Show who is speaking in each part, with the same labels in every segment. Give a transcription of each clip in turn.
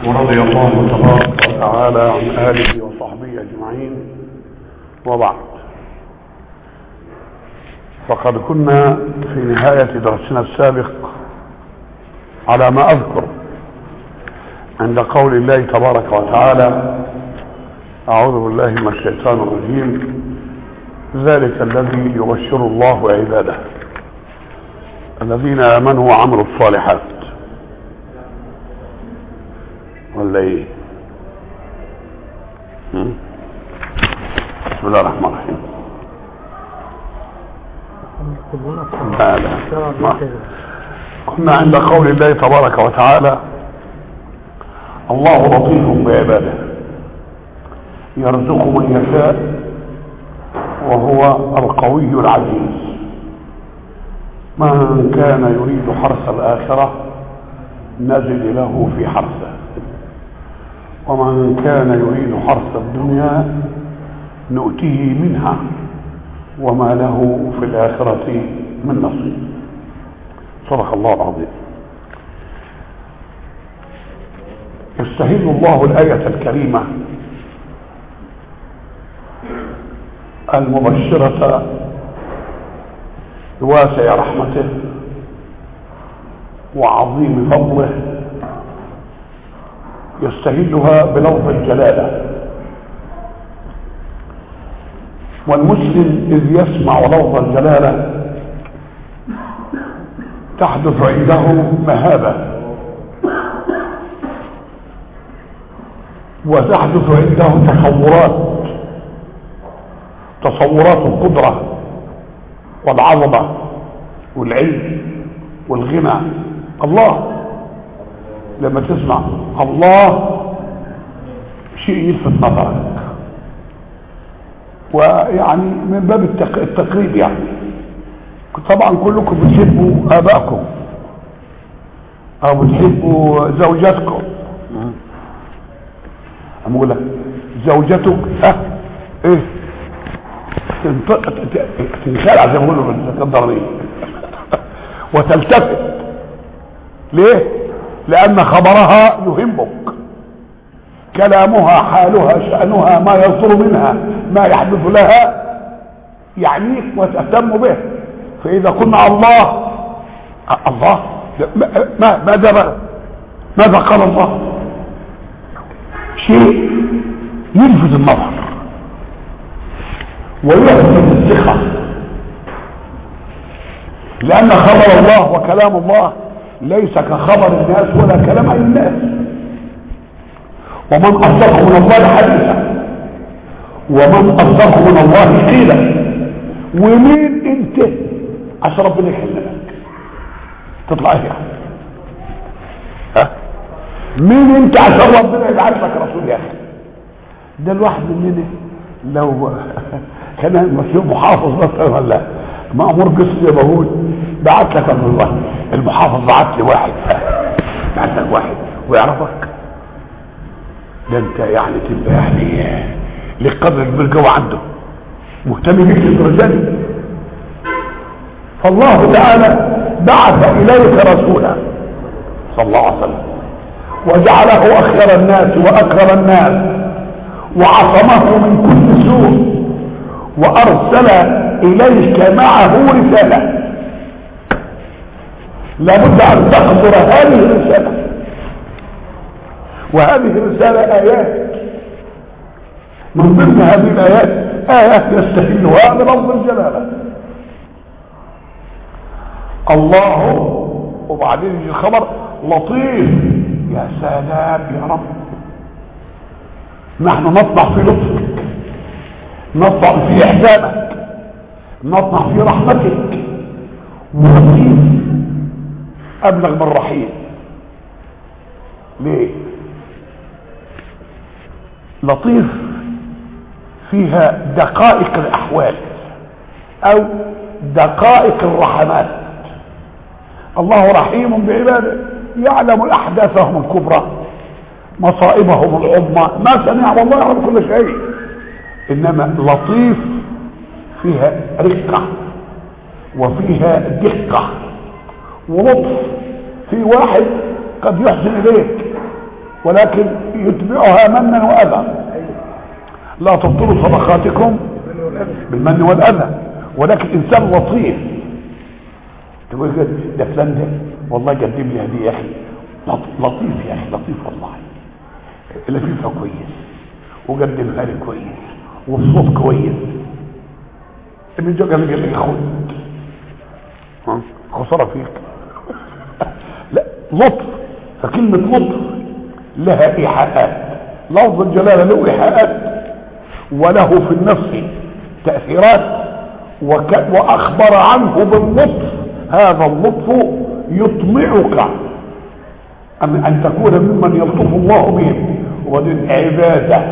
Speaker 1: ورضي الله تبارك وتعالى عن آله وصحبه أجمعين وبعد فقد كنا في نهاية درسنا السابق على ما أذكر عند قول الله تبارك وتعالى أعوذ بالله من الشيطان الرجيم ذلك الذي يبشر الله عباده الذين آمنوا وعملوا الصالحات ولا ايه هم؟ بسم الله الرحمن الرحيم لا لا ما. كنا عند قول الله تبارك وتعالى الله لطيف بعباده يرزق من يشاء وهو القوي العزيز من كان يريد حرث الآخرة نزل له في حرثه ومن كان يريد حرث الدنيا نؤتيه منها وما له في الآخرة من نصيب صدق الله العظيم يستهل الله الآية الكريمة المبشرة بواسع رحمته وعظيم فضله يستهلها بلفظ الجلالة والمسلم إذ يسمع لفظ الجلالة تحدث عنده مهابة وتحدث عنده تصورات تصورات القدرة والعظمة والعلم والغنى الله لما تسمع الله شيء يلفت نظرك ويعني من باب التقريب يعني طبعا كلكم بتحبوا ابائكم او بتحبوا زوجاتكم اقول لك زوجتك ها ايه تنخلع زي ما بيقولوا بالضروريه وتلتفت ليه لأن خبرها يهمك كلامها حالها شأنها ما يصدر منها ما يحدث لها يعنيك وتهتم به فإذا كنا الله الله ما ماذا ماذا قال الله شيء يلفت النظر ويلفت الثقة لأن خبر الله وكلام الله ليس كخبر الناس ولا كلام عن الناس ومن أصدق من الله حديثا ومن أصدق من الله قيلا ومين انت عشان ربنا يكلمك تطلع ايه ها مين انت عشان ربنا يبعث لك رسول يا اخي ده الواحد مننا لو كان مسؤول محافظ مثلا ولا مأمور قسط يهود بعت لك الله المحافظ بعت لي واحد بعت لك واحد ويعرفك ده انت يعني تبقى يعني لك قدر كبير جوه عنده مهتم بيك للدرجه دي فالله تعالى بعث اليك رسولا صلى الله عليه وسلم وجعله اخير الناس واكرم الناس وعصمه من كل سوء وارسل اليك معه رساله لابد ان تقدر هذه الرساله وهذه الرساله ايات من ضمن هذه الايات ايات يستهلها بلفظ الجلاله الله وبعدين يجي الخبر لطيف يا سلام يا رب نحن نطمع في لطفك نطمع في احسانك نطمع في رحمتك ولطيف ابلغ من رحيم ليه لطيف فيها دقائق الاحوال او دقائق الرحمات الله رحيم بعباده يعلم احداثهم الكبرى مصائبهم العظمى ما سمع والله يعلم كل شيء انما لطيف فيها رقه وفيها دقه ولطف في واحد قد يحسن اليك ولكن يتبعها منا واذى لا تبطلوا صدقاتكم بالمن والاذى ولكن انسان لطيف تقول كده ده فلان ده والله قدم لي هديه يا اخي لط- لطيف يا اخي لطيف والله لفيفه كويس وقدمها لي كويس والصوت كويس ابن جو قال لي قال لي خد ها؟ خساره فيك لا لطف فكلمه لطف لها ايحاءات لفظ الجلاله له ايحاءات وله في النفس تاثيرات وك... واخبر عنه باللطف هذا اللطف يطمعك ان ان تكون ممن يلطف الله بهم ومن عباده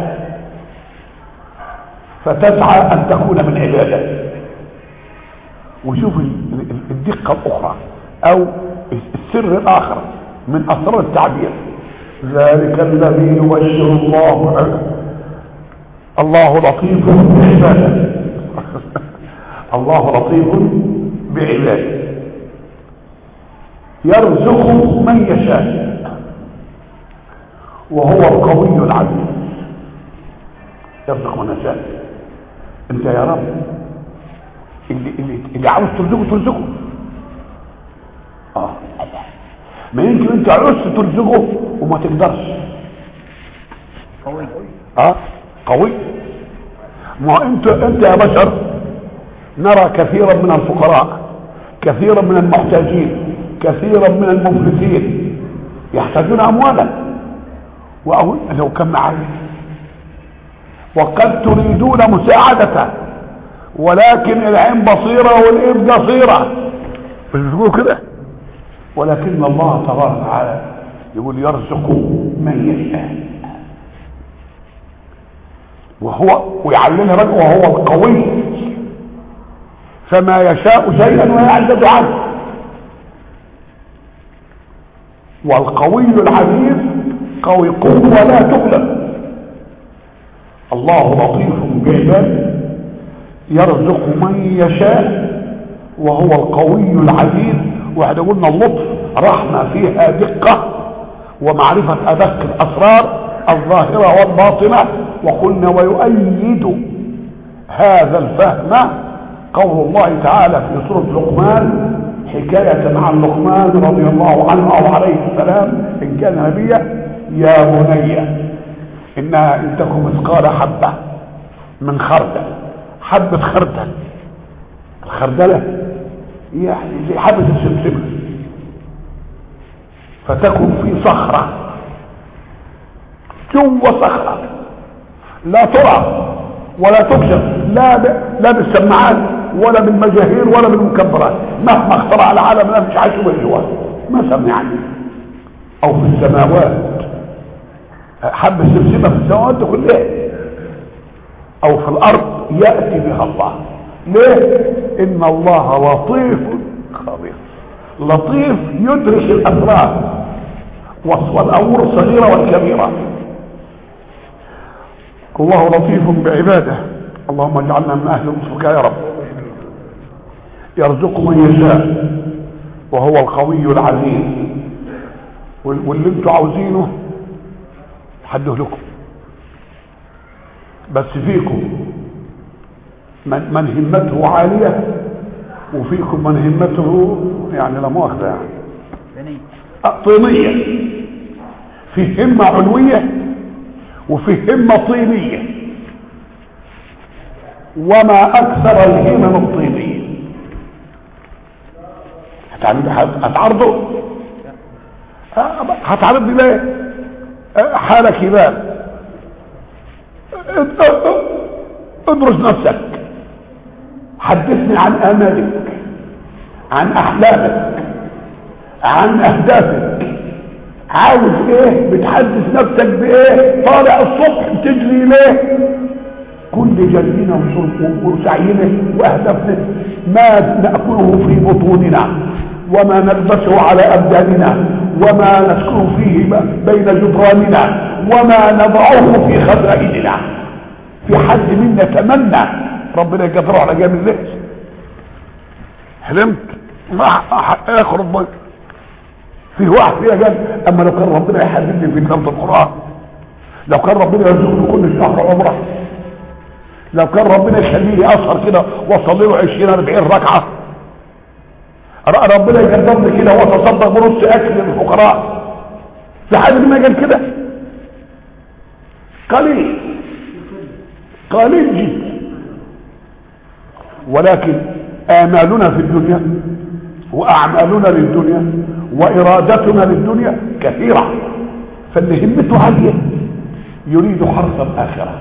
Speaker 1: فتسعى ان تكون من عباده وشوف ال- ال- الدقه الاخرى او السر الاخر من اسرار التعبير ذلك الذي يبشر الله الله لطيف بعباده الله لطيف بعباده يرزق من يشاء وهو القوي العزيز يرزق من يشاء انت يا رب اللي, اللي, اللي عاوز ترزقه ترزقه اه ما يمكن انت عاوز ترزقه وما تقدرش
Speaker 2: قوي
Speaker 1: اه قوي ما هو انت انت يا بشر نرى كثيرا من الفقراء كثيرا من المحتاجين كثيرا من المفلسين يحتاجون اموالا واقول لو كان معي وقد تريدون مساعدته ولكن العين بصيرة والايد قصيرة مش بتقولوا كده ولكن الله تبارك وتعالى يقول يرزق من يشاء وهو ويعلمها بقى وهو القوي فما يشاء شيئا ويعجز عنه والقوي العزيز قوي قوة لا تغلب الله لطيف بعباده يرزق من يشاء وهو القوي العزيز واحنا قلنا اللطف رحمة فيها دقة ومعرفة أدق الأسرار الظاهرة والباطنة وقلنا ويؤيد هذا الفهم قول الله تعالى في سورة لقمان حكاية عن لقمان رضي الله عنه أو عليه السلام إن كان نبيا يا بني إنها إن تكن مثقال حبة من خردل حبة خردل الخردلة يعني زي حبة السمسمة فتكن في صخرة جوه صخرة لا ترى ولا تكشف لا ب... لا بالسماعات ولا بالمجاهير ولا بالمكبرات مهما اخترع العالم لا مش عايش بالجوال ما سمعني او في السماوات حب السمسمة في السماوات دي كلها او في الارض يأتي بها الله ليه ان الله لطيف خبير لطيف يدرك الاسرار والامور الصغيرة والكبيرة الله لطيف بعباده اللهم اجعلنا من اهل لطفك يا رب يرزق من يشاء وهو القوي العزيز واللي انتوا عاوزينه حده لكم بس فيكم من, من همته عالية وفيكم من همته يعني لا مؤاخذة يعني
Speaker 2: بني
Speaker 1: طينية في همة علوية وفي همة طينية وما أكثر الهمم الطينية هتعمل- هتعرضه آه، هتعرض لي ليه آه، حالك يبان اد- اد- ادرس نفسك حدثني عن امالك عن احلامك عن اهدافك عاوز ايه بتحدث نفسك بايه طالع الصبح بتجري ليه كل جلدنا وشرب- وسعينا واهدافنا ما ناكله في بطوننا وما نلبسه على ابداننا وما نسكن فيه ب- بين جدراننا وما نضعه في خزائننا في حد منا تمنى ربنا يقدره على جامل الليل حلمت ما ح- يخرج بي في واحد فينا قال اما لو كان ربنا يحددني في كتابة القرآن لو كان ربنا يرزقني كل شهر عمره لو كان ربنا يخليني اسهر كده واصلي له 20 40 ركعه ر- ربنا يقدرني كده واتصدق بنص اكل للفقراء في حد ما قال كده قليل قليل جدا ولكن آمالنا في الدنيا وأعمالنا للدنيا وإرادتنا للدنيا كثيرة فاللي همته عالية يريد حرث الآخرة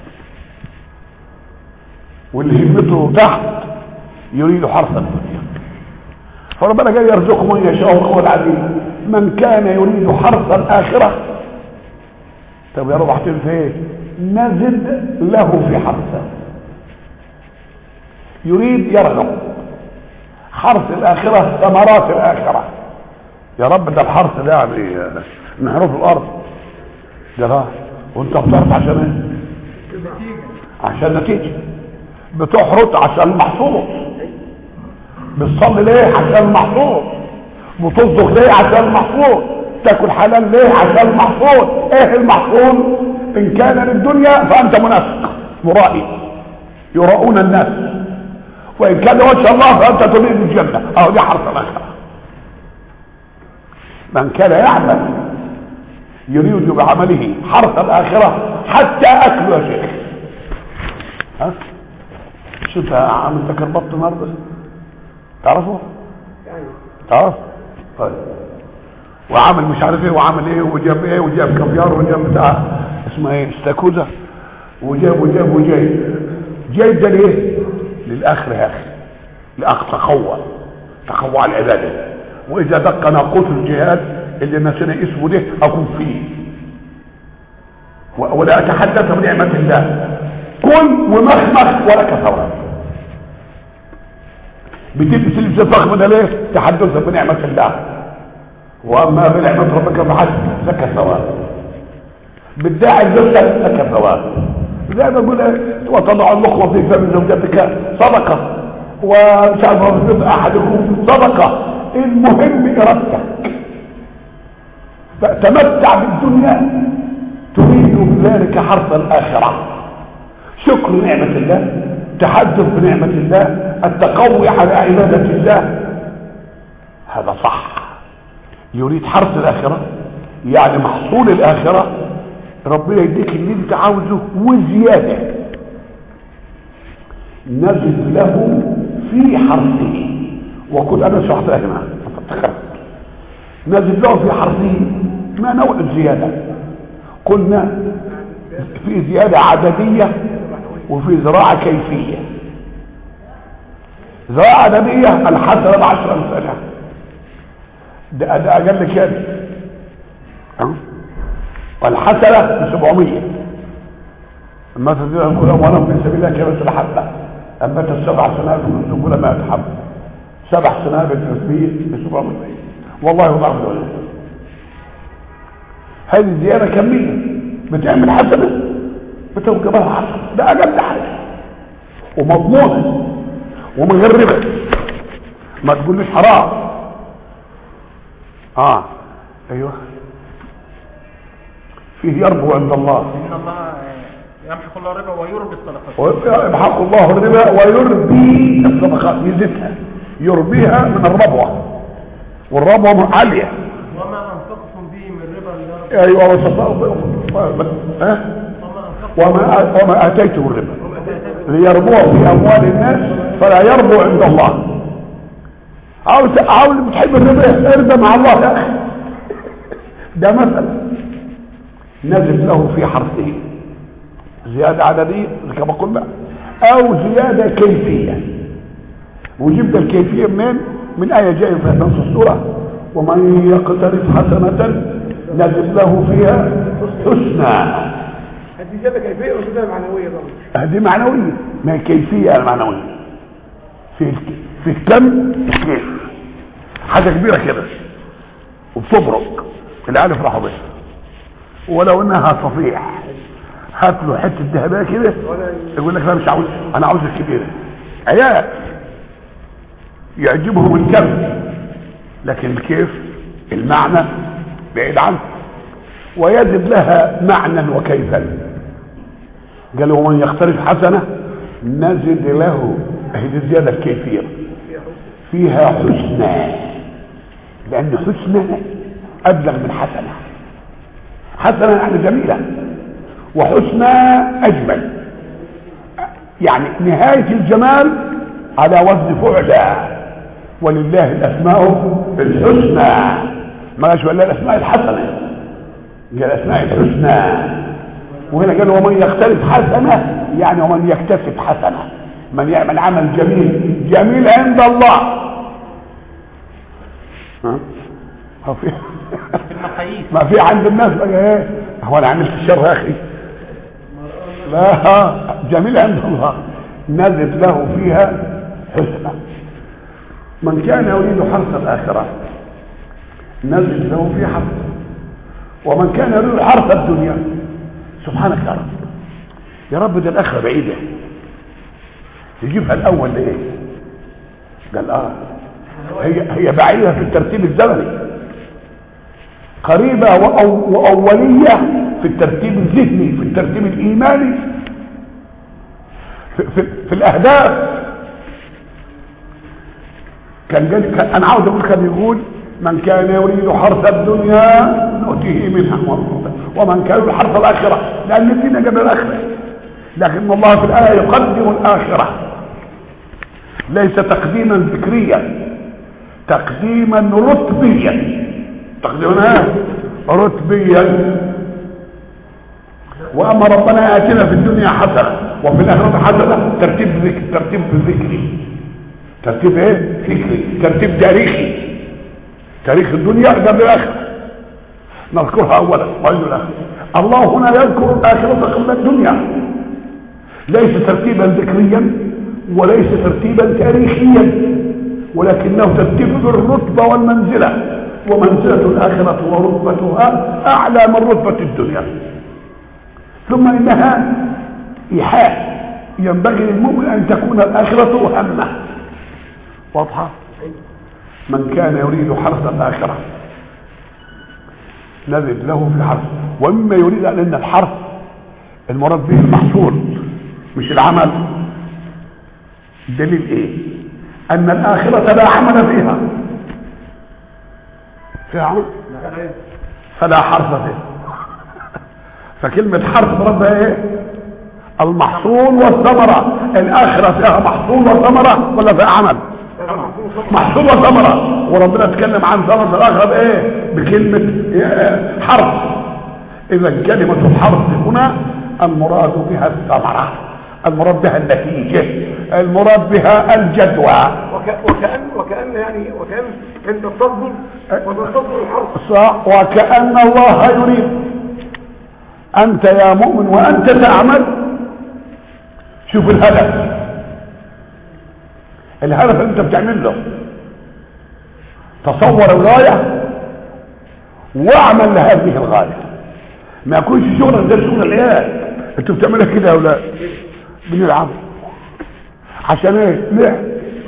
Speaker 1: واللي همته تحت يريد حرث الدنيا فربنا جاي يرزق من يشاء هو العزيز من كان يريد حرث الآخرة طب يا رب احتل في ايه نزد له في حرثه يريد يرغب حرث الآخرة ثمرات الآخرة يا رب ده الحرث ده يعني نحرث الأرض ده لا وانت اخترت عشان ايه عشان نتيجة بتحرث عشان المحصول بتصلي ليه عشان المحصول بتصدق ليه عشان المحصول تاكل حلال ليه عشان المحصول ايه المحصول ان كان للدنيا فانت منافق مرائي يراؤون الناس وان كان وجه الله فانت تريد الجنه اهو دي حرف الاخره من كان يعمل يريد بعمله حرث الاخره حتى اكل يا شيخ ها شو انت عامل ذكر بط النهارده تعرفه تعرف طيب وعامل مش عارف ايه وعامل ايه وجاب ايه وجاب كافيار وجاب بتاع اسمه ايه استاكوزا وجاب وجاب وجايب جايب ده ليه للاخر يا اخي لاخ تقوى تقوى على العباده واذا دق ناقوس الجهاد اللي نسينا اسمه ده اكون فيه و- ولا اتحدث بنعمه الله كل ومخمخ ولك ثواب بتلبس لبس الفخم ده ليه تحدثا بنعمه الله واما بنعمه ربك فحسب لك ثواب بتداعي زوجتك لك ثواب زي ما بقول إيه، وتضع اللقمه في فم زوجتك صدقه ومش عارف رزق احدكم صدقه المهم ارادتك فتمتع بالدنيا تريد بذلك حرث الاخره شكر نعمه الله تحدث بنعمه الله التقوي على عباده الله هذا صح يريد حرث الاخره يعني محصول الاخره ربنا يديك اللي انت عاوزه وزياده نجد له في حرثه وكل انا شرحتها هنا افتكرت نجد له في حرثه ما نوع الزياده قلنا في زياده عدديه وفي زراعه كيفيه زراعه عدديه الحسنه بعشر امثالها ده ده اقل كام ها؟ والحسنه ب 700 اما تزيد الكل اموالا في سبيل الله كمثل حبه اما السبع سنابل من كل ما يتحب سبع سنابل في ب 700 والله يضاعف له هذه زياده كميه بتعمل حسنه بتوجب لها حسنه ده اقل حاجه ومضمونه ومن غير ربا ما تقوليش حرام اه ايوه فيه يربو عند الله
Speaker 2: ان الله يمحق الله الربا ويربي الصدقات
Speaker 1: ويمحق الله الربا ويربي الصدقات يزيدها يربيها من الربوة والربوة عالية
Speaker 3: وما أنفقتم به من ربا ليربو
Speaker 1: ايوه وتص- ها؟
Speaker 3: وما أنفقتم
Speaker 1: وما وما اتيتم الربا ليربوه في اموال الناس فلا يربو عند الله عاوز عاوز بتحب الربا ارضى مع الله يا اخي ده مثل نزل له في حرفه زيادة عددية كما قلنا او زيادة كيفية وجبنا الكيفية منين من آية جاية في نص السورة ومن يقترف حسنة نزل له فيها حسنى
Speaker 3: هذه زيادة كيفية وزيادة معنوية طبعا
Speaker 1: هذه معنوية ما هي كيفية معنوية في الك- في الكم الكيف حاجة كبيرة كده وبتبرق الألف راح بها ولو انها صفيح هات له حتة ذهبية كده يقول لك لا مش عاوز انا عاوز الكبيرة عيال يعجبهم الكم لكن الكيف المعنى بعيد عنه ويجد لها معنى وكيفا قال ومن يقترف حسنة نزد له هذه الزيادة الكيفية فيها حسنى لأن حسنى أبلغ من حسنة حسنة يعني جميلة وحسنى أجمل يعني نهاية الجمال على وزن فعلى ولله الأسماء الحسنى ما قالش ولا الأسماء الحسنة قال الأسماء الحسنى وهنا قال ومن يختلف حسنة يعني ومن يكتسب حسنة من يعمل عمل جميل جميل عند الله ها هو في
Speaker 2: في المقاييس
Speaker 1: ما في عند الناس بقى ايه هو انا عملت الشر يا اخي لا جميل عند الله نزد له فيها حسنى من كان يريد حرث الاخره نزد له في حرث ومن كان يريد حرث الدنيا سبحانك يا رب يا رب ده الاخره بعيده يجيبها الاول ليه قال اه هي هي بعيده في الترتيب الزمني قريبه وأو واوليه في الترتيب الذهني في الترتيب الايماني في, في, في الاهداف كان قال كان انا عاوز اقول كان يقول من كان يريد حرث الدنيا نؤتيه منها ومن كان يريد حرث الاخره لان الدنيا قبل الاخره لكن الله في الايه يقدم الاخره ليس تقديما ذكريا تقديما رتبيا تقديما ايه رتبيا واما ربنا ياتينا في الدنيا حسنه وفي الاخره حسنه ترتيب ذكر ترتيب ذكري ترتيب ايه فكري ترتيب تاريخي تاريخ الدنيا قبل الاخره نذكرها اولا وبعدين الاخره الله هنا يذكر الاخره قبل الدنيا ليس ترتيبا ذكريا وليس ترتيبا تاريخيا ولكنه ترتيب بالرتبه والمنزله ومنزله الاخره ورتبتها اعلى من رتبه الدنيا ثم انها ايحاء ينبغي للمؤمن ان تكون الاخره همه واضحه من كان يريد حرث الاخره نزد له في حرث ومما يريد ان الحرث المراد به المحصول مش العمل دليل ايه ان الاخره لا عمل فيها فيها عمل فلا حرث فيها فكلمة حرث ربها ايه المحصول والثمرة الاخرة فيها محصول وثمرة ولا فيها عمل محصول وثمرة وربنا اتكلم عن ثمرة الاخرة بايه بكلمة حرث اذا كلمة الحرث هنا المراد بها الثمرة المراد بها النتيجة المراد بها الجدوى
Speaker 3: وك... وكأن وكأن يعني وكأن انت تصدر وتصدر الحرف
Speaker 1: صح وكأن الله يريد أنت يا مؤمن وأنت تعمل شوف الهدف الهدف اللي انت بتعمل له تصور الغاية واعمل لهذه الغاية ما يكونش شغلك ده شغل العيال انتوا بتعملها كده يا اولاد بنلعب عشان ايه ليه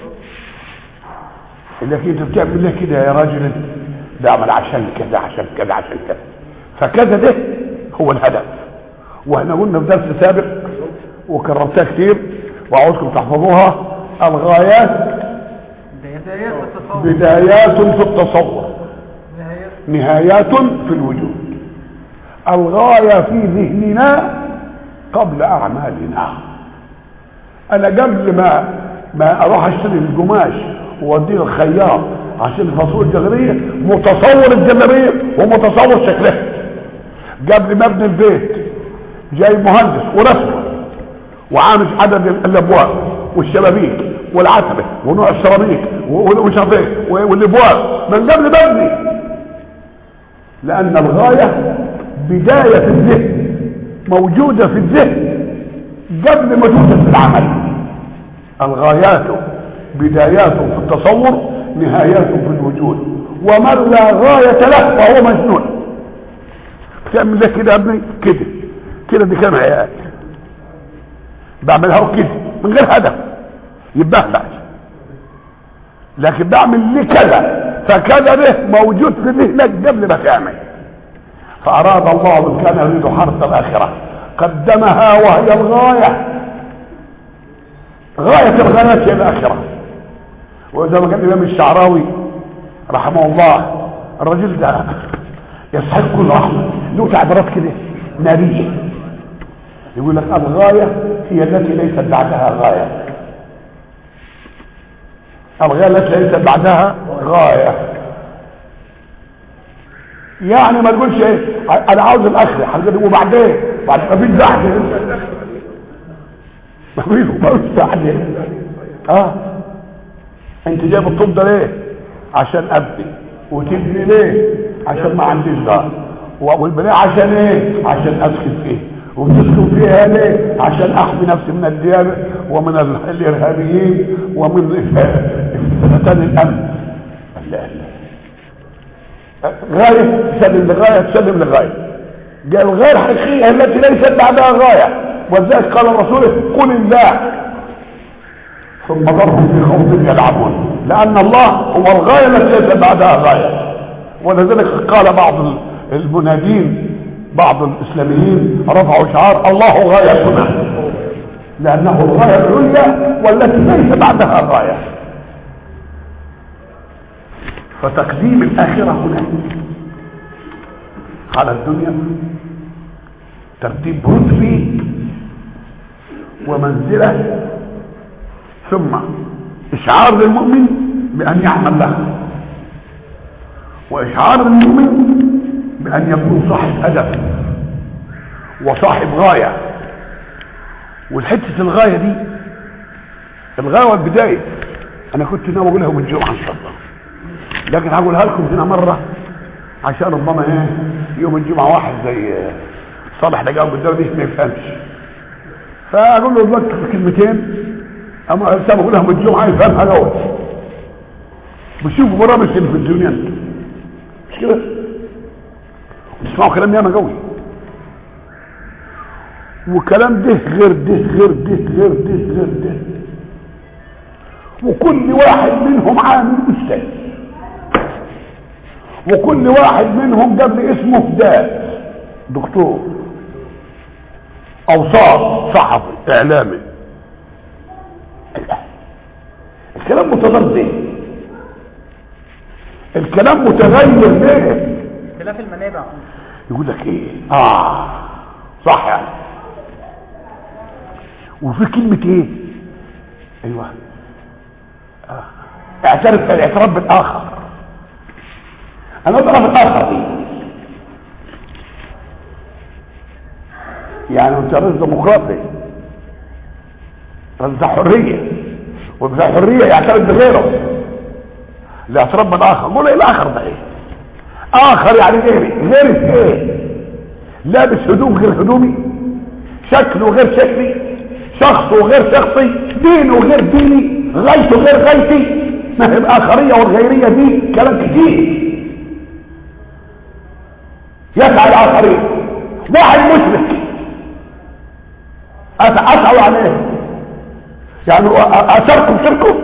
Speaker 1: لكن انت بتعمل ليه كده يا راجل بعمل عشان كذا عشان كذا عشان كذا فكذا ده هو الهدف واحنا قلنا في درس سابق وكررتها كتير وعاوزكم تحفظوها الغايات
Speaker 2: بدايات التصور
Speaker 1: بدايات في التصور
Speaker 2: نهايات
Speaker 1: نهايات في الوجود الغاية في ذهننا قبل أعمالنا أنا قبل ما ما أروح أشتري القماش وأوديه الخياط عشان الفصول الجذرية متصور الجذرية ومتصور شكلها قبل ما ابني البيت جاي مهندس ورسمه وعامل عدد الابواب والشبابيك والعتبه ونوع الشبابيك ومش عارف ايه والابواب من قبل ما ابني لان الغايه بدايه في الذهن موجوده في الذهن قبل ما توجد في العمل الغايات بدايات في التصور نهايات في الوجود ومن لا غايه له فهو مجنون تعمل لك كده يا ابني كده كده دي كام عيال بعملها كده من غير هدف يبقى بعد لكن بعمل ليه كذا فكان به موجود في ذهنك قبل ما تعمل فاراد الله من كان يريد حرث الاخره قدمها وهي الغايه غايه الغايات هي الاخره وزي ما قال الامام الشعراوي رحمه الله الرجل ده يستحق كل رحمه له تعبيرات كده ناريه يقول لك الغايه هي التي ليست بعدها غايه الغايه التي ليست بعدها غايه يعني ما تقولش ايه انا عاوز الاخره هتقول وبعدين بعد ما فيش بعد ما فيش ما فيش بعد اه انت جايب الطب ده ليه عشان ابني وتبني ليه عشان ما عنديش دار والبناء عشان ايه عشان اسكن فيه وتسكن فيها ليه عشان احمي نفسي من الديانة ومن ال- الارهابيين ومن فتن الامن لا لا غاية تسلم لغاية تسلم لغاية جاء الغاية الحقيقية التي ليست بعدها غاية ولذلك قال الرسول قل الله ثم ضرهم في خوض يلعبون لأن الله هو الغاية التي ليس بعدها غاية ولذلك قال بعض المنادين بعض الإسلاميين رفعوا شعار الله غايتنا لأنه الغاية العليا والتي ليس بعدها غاية فتقديم الآخرة هنا على الدنيا ترتيب رتبي ومنزلة ثم إشعار للمؤمن بأن يعمل له وإشعار للمؤمن بأن يكون صاحب هدف وصاحب غاية والحتة الغاية دي الغاية والبداية أنا كنت ناوي أقولها من الجمعة إن شاء الله لكن هقولها لكم هنا مرة عشان ربما ايه يوم الجمعة واحد زي صالح ده جاوب قدامي ما يفهمش فاقول له دلوقتي كلمتين اما لسه بقولها من الجمعة يفهمها الاول بشوفوا برامج تلفزيونيا مش كده بتسمعوا كلام ياما قوي وكلام ده غير ده غير ده غير ده غير ده وكل واحد منهم عامل استاذ وكل واحد منهم قبل اسمه ده دكتور او صار صحفي اعلامي الكلام متضاد الكلام متغير ليه
Speaker 2: اختلاف المنابع
Speaker 1: يقول لك ايه اه صح يعني وفي كلمة ايه ايوه آه. اعترف الاعتراف بالاخر انا اعترف الاخر دي يعني انت رئيس ديمقراطي رئيس حرية وبتاع حرية يعترف بغيره الاعتراف بالاخر قول ايه الاخر ده ايه اخر يعني غيري غيري في ايه لابس هدوم غير هدومي شكله غير شكلي شخصه غير شخصي دينه غير ديني غايته غير غايتي ما هي الاخريه والغيريه دي كلام كتير يسعى الاخرين واحد مشرك اسعوا عليه يعني اشاركوا بشركه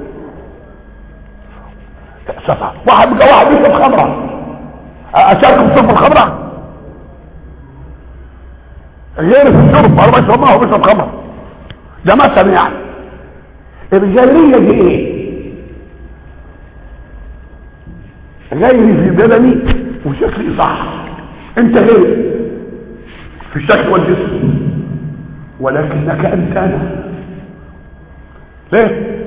Speaker 1: سفع واحد بقى واحد بيشرب خمره اشاركوا بشرب الخمره غير في الشرب انا بشرب ما هو بيشرب خمر ده مثلا يعني الغيرية دي ايه غيري في بدني وشكلي صح انت غير في الشكل والجسم ولكنك انت انا ليه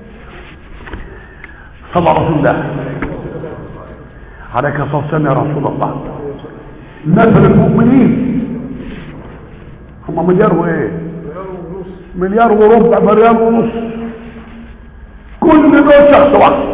Speaker 1: صلى رسول الله عليك الصلاة والسلام يا رسول الله مثل المؤمنين هم مليار وايه مليار وربع مليار ونص كل دول شخص واحد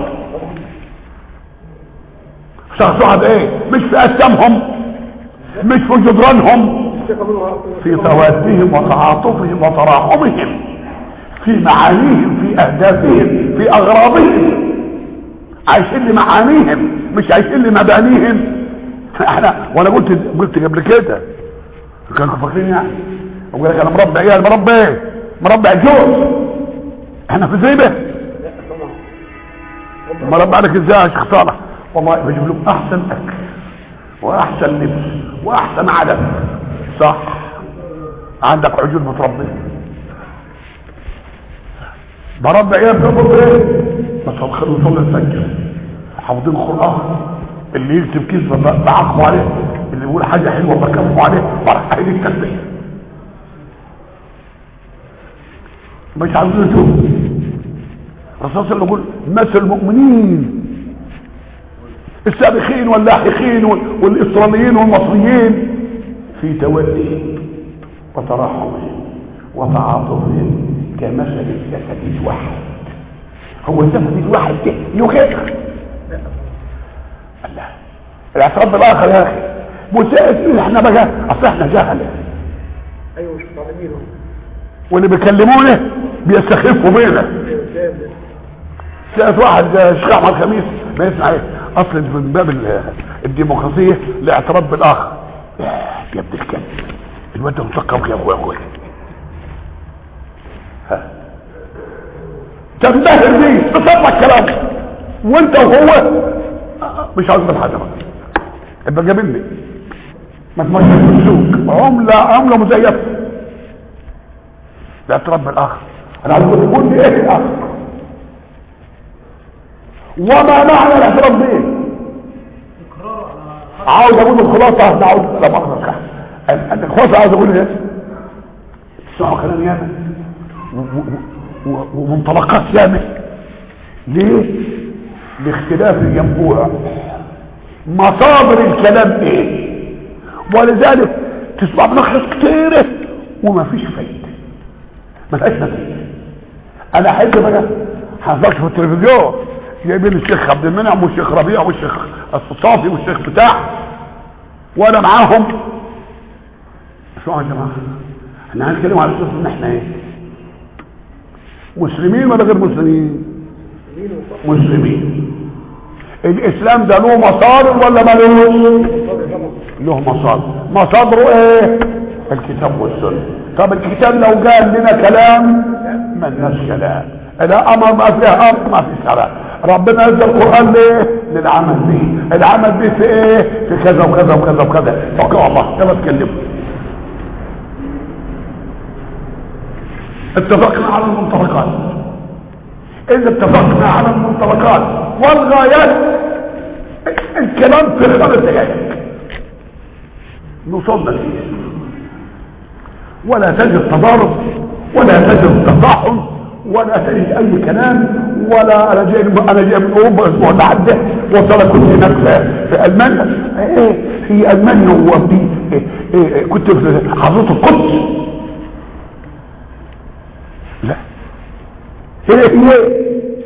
Speaker 1: شخص واحد ايه مش في اجسامهم مش في جدرانهم في توادهم وتعاطفهم وتراحمهم في معانيهم في اهدافهم في اغراضهم عايشين لمعانيهم مش عايشين لمبانيهم احنا وانا قلت قلت قبل كده كانوا فاكرين يعني اقول لك انا مربع ايه مربع ايه مربع جوز احنا في زيبه
Speaker 3: هم
Speaker 1: ما رب عليك ازاي يا شيخ صالح والله بجيب لهم احسن اكل واحسن لبس واحسن عدد صح عندك عجول متربيه بربع ايه بتقبض ايه بس الخير وصل الفجر حافظين القران اللي يكتب كذبه ب- بعاقبه عليه اللي يقول حاجه حلوه بكفوا عليه فرح هيدي التسبيح مش عاوزين يتوبوا الرسول صلى الله عليه وسلم يقول مثل المؤمنين السابقين واللاحقين وال- والاسرائيليين والمصريين في تودهم وتراحمهم وتعاطفهم كمثل الجسد الواحد هو الجسد الواحد ده له غير الله الاعتراف بالاخر يا اخي مسائل احنا بقى اصل احنا جهله
Speaker 3: ايوه مش متعلمين هم.
Speaker 1: واللي بيكلمونا بيستخفوا بينا
Speaker 3: ايوه شايف ده.
Speaker 1: سألت واحد الشيخ احمد خميس ما يسمع ايه اصل من باب ال- الديمقراطيه الاعتراف بالاخر يا يا ابن الكلب الواد ده مثقف يا اخويا اخويا ها تنبهر بيه تصدق كلامك وانت وهو مش عاوز من حاجه بقى ابقى جابني ما تمشيش في السوق عمله عمله مزيفه الاعتراف بالاخر انا عاوز تقول لي ايه الاخر وما معنى الاعتراف به عاوز اقول الخلاصه ده عاوز لا مؤاخذه صح انت الخلاصه عاوز اقول ايه تسمعوا كلام ياما و- و- و- ومنطلقات ياما ليه لاختلاف الينبوع مصادر الكلام ايه ولذلك تسمع بنخلص كتير وما فيش فايده ملهاش نتيجه انا احب بقى حضرتك في التلفزيون جايبين الشيخ عبد المنعم والشيخ ربيع والشيخ الصافي والشيخ بتاع وانا معاهم شو يا جماعه احنا هنتكلم على اساس ان احنا ايه مسلمين ولا غير مسلمين
Speaker 3: مين وصف
Speaker 1: مسلمين الاسلام ده له مصادر ولا ملوش له مصادر مصادره ايه الكتاب والسنه طب الكتاب لو قال لنا كلام ما لناش كلام لا امر ما فيها امر ما فيش كلام ربنا نزل القران ليه للعمل به العمل به في ايه في كذا وكذا وكذا وكذا توكل على الله يلا اتكلموا اتفقنا على المنطلقات اذا اتفقنا على المنطلقات والغايات الكلام في خمس دقائق نوصلنا فيه ولا تجد تضارب ولا تجد تضاحم ولا تجد اي كلام ولا انا جاي انا جاي من اوروبا الاسبوع اللي عدى وصل كنت هناك في, في المانيا ايه في المانيا وفي إيه إيه كنت في حضرة القدس لا ايه هي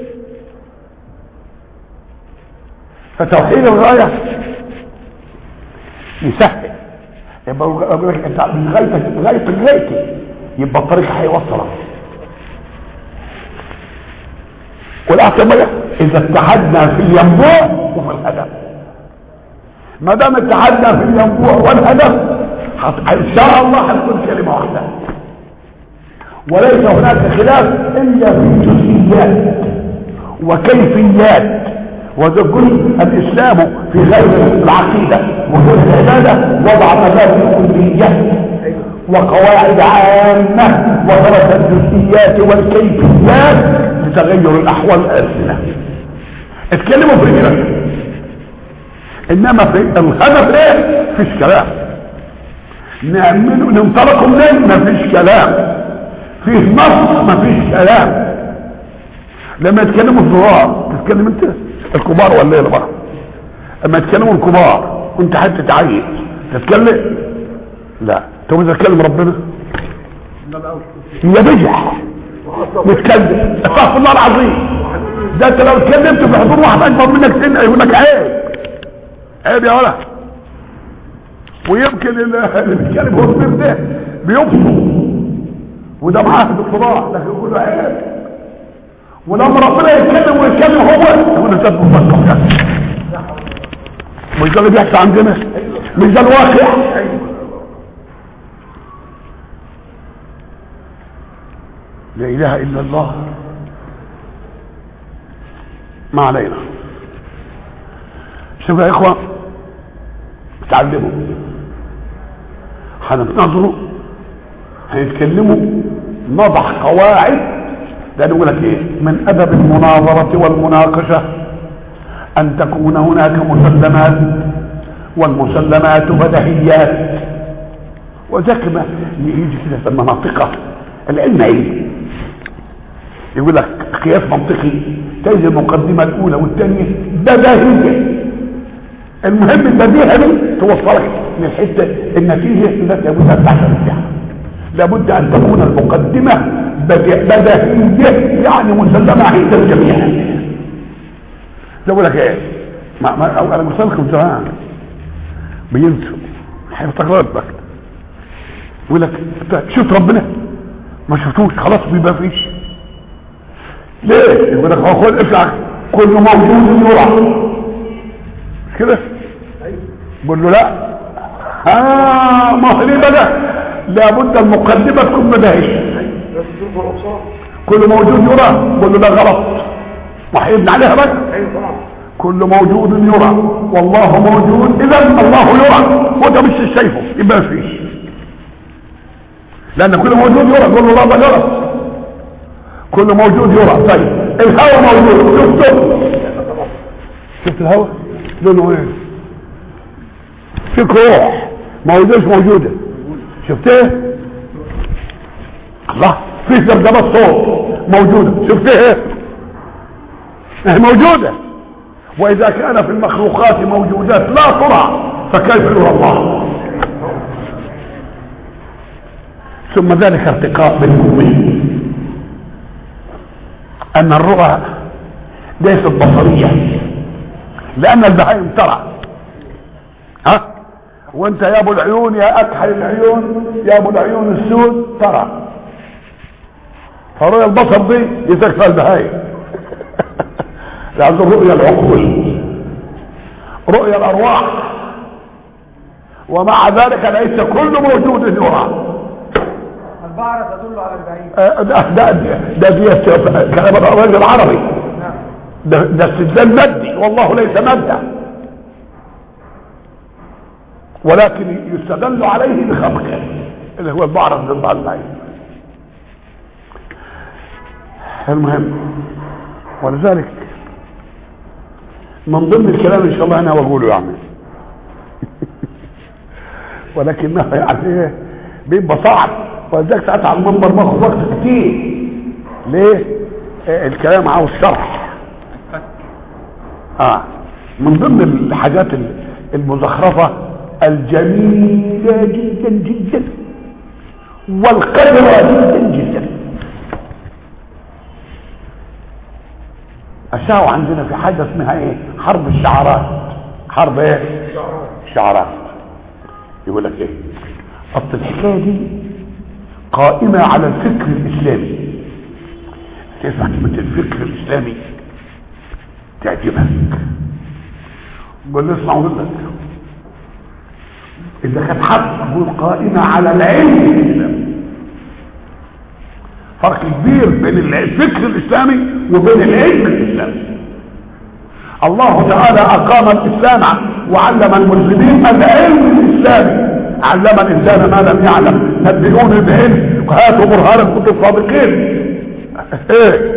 Speaker 1: فتوحيد الغاية يسهل يبقى يقول لك انت من غايتك غاية غايتي يبقى الطريق هيوصلك والاعتبار اذا اتحدنا في الينبوع وفي الهدف ما دام اتحدنا في الينبوع والهدف حت- ان شاء الله هتكون كلمه واحده وليس هناك خلاف الا في جزئيات وكيفيات وذكر الاسلام في غير العقيده وغير العباده وضع مبادئ كليه وقواعد عامه وترك الجزئيات والكيفيات لتغير الاحوال الالسنه اتكلموا في كده انما في الهدف ايه فيش كلام نعمله ننطلقوا منين مفيش كلام فيه نص مفيش كلام لما يتكلموا الصغار تتكلم انت الكبار ولا ايه بقى اما يتكلموا الكبار وانت حتى تعيد تتكلم لا طب اذا اتكلم ربنا يا بجح نتكلم استغفر الله العظيم ده انت لو اتكلمت في حضور واحد اكبر منك سن يقول لك عيب عيب يا ولد ويمكن اللي اللي بيتكلم هو السن ده بيبصر وده معاه دكتوراه لكن يقول له عيب ولما ربنا يتكلم ويتكلم هو يقول له انت مثقف يا أخي. مش ده اللي بيحصل عندنا مش ده الواقع لا اله الا الله ما علينا شوف يا اخوة تعلموا هنتنظروا هيتكلموا نضع قواعد ده نقول لك ايه من ادب المناظرة والمناقشة ان تكون هناك مسلمات والمسلمات بدهيات وذاك ما يجي كده في المناطق العلم علم يقول لك قياس منطقي تجد المقدمة الأولى والثانية بديهية المهم البديهة دي توصلك للحتة النتيجة التي لابد أن تعتمد بها لابد أن تكون المقدمة بدي- بديهية يعني مسلمة عند الجميع ده بقول لك ايه ما ما أو انا قلت لكم زمان بينسوا هيفتكروا ربك يقول لك أنت شفت ربنا ما شفتوش خلاص بيبقى فيش ليه يقول لك هو خد افلع كل موجود يرى مش كده بقول له لا ها ما هو ليه بقى لابد المقدمه تكون بديهيه
Speaker 3: بس تنظر الابصار
Speaker 1: كل موجود يرى بقول له ده غلط وحيبني عليها بقى
Speaker 3: ايوه طبعا
Speaker 1: كل موجود يرى والله موجود اذا الله يرى وانت مش شايفه يبقى مفيش لان كل موجود يرى قول له لا ده غلط كل موجود يرى طيب الهواء موجود شفته شفت الهواء لونه ايه فيك روح موجودش موجوده شفتيه الله في ذبذبات صوت موجوده شفتيه ايه موجوده واذا كان في المخلوقات موجودات لا ترى فكيف يرى الله ثم ذلك ارتقاء بالمؤمن ان الرؤى ليست بصريه لان البهائم ترى ها وانت يا ابو العيون يا اكحل العيون يا ابو العيون السود ترى فرؤيا البصر دي يتكفى البهائم لأن الرؤيا العقول رؤيا الأرواح ومع ذلك ليس كل موجود يرى
Speaker 3: البعرة تدل على البعيد
Speaker 1: آه، ده ده ده دي كلام الرجل العربي
Speaker 3: نعم
Speaker 1: ده ده استدلال مادي والله ليس مادة ولكن يستدل عليه بخلقه اللي هو البعرة ضد العين المهم ولذلك من ضمن الكلام ان شاء الله انا بقوله يعني ولكنه يعني ايه بيبقى صعب ولذلك ساعات على المنبر باخد وقت كتير ليه؟ آه، الكلام عاوز شرح اه من ضمن الحاجات المزخرفة الجميلة جدا جدا والقدرة جدا جدا أشاعوا عندنا في حاجة اسمها ايه حرب الشعارات حرب ايه الشعارات يقول لك ايه اصل الحكاية دي قائمة على الفكر الاسلامي تسمع كلمة الفكر الاسلامي تعجبك قول لي اسمع اقول لك اذا كانت حرب قائمة على العلم الاسلامي فرق كبير بين الفكر الاسلامي وبين العلم الاسلامي الله تعالى اقام الاسلام وعلم المسلمين العلم الاسلامي علم الانسان ما لم يعلم نبئوني بعلم هاتوا برهانا كنتم صادقين ايه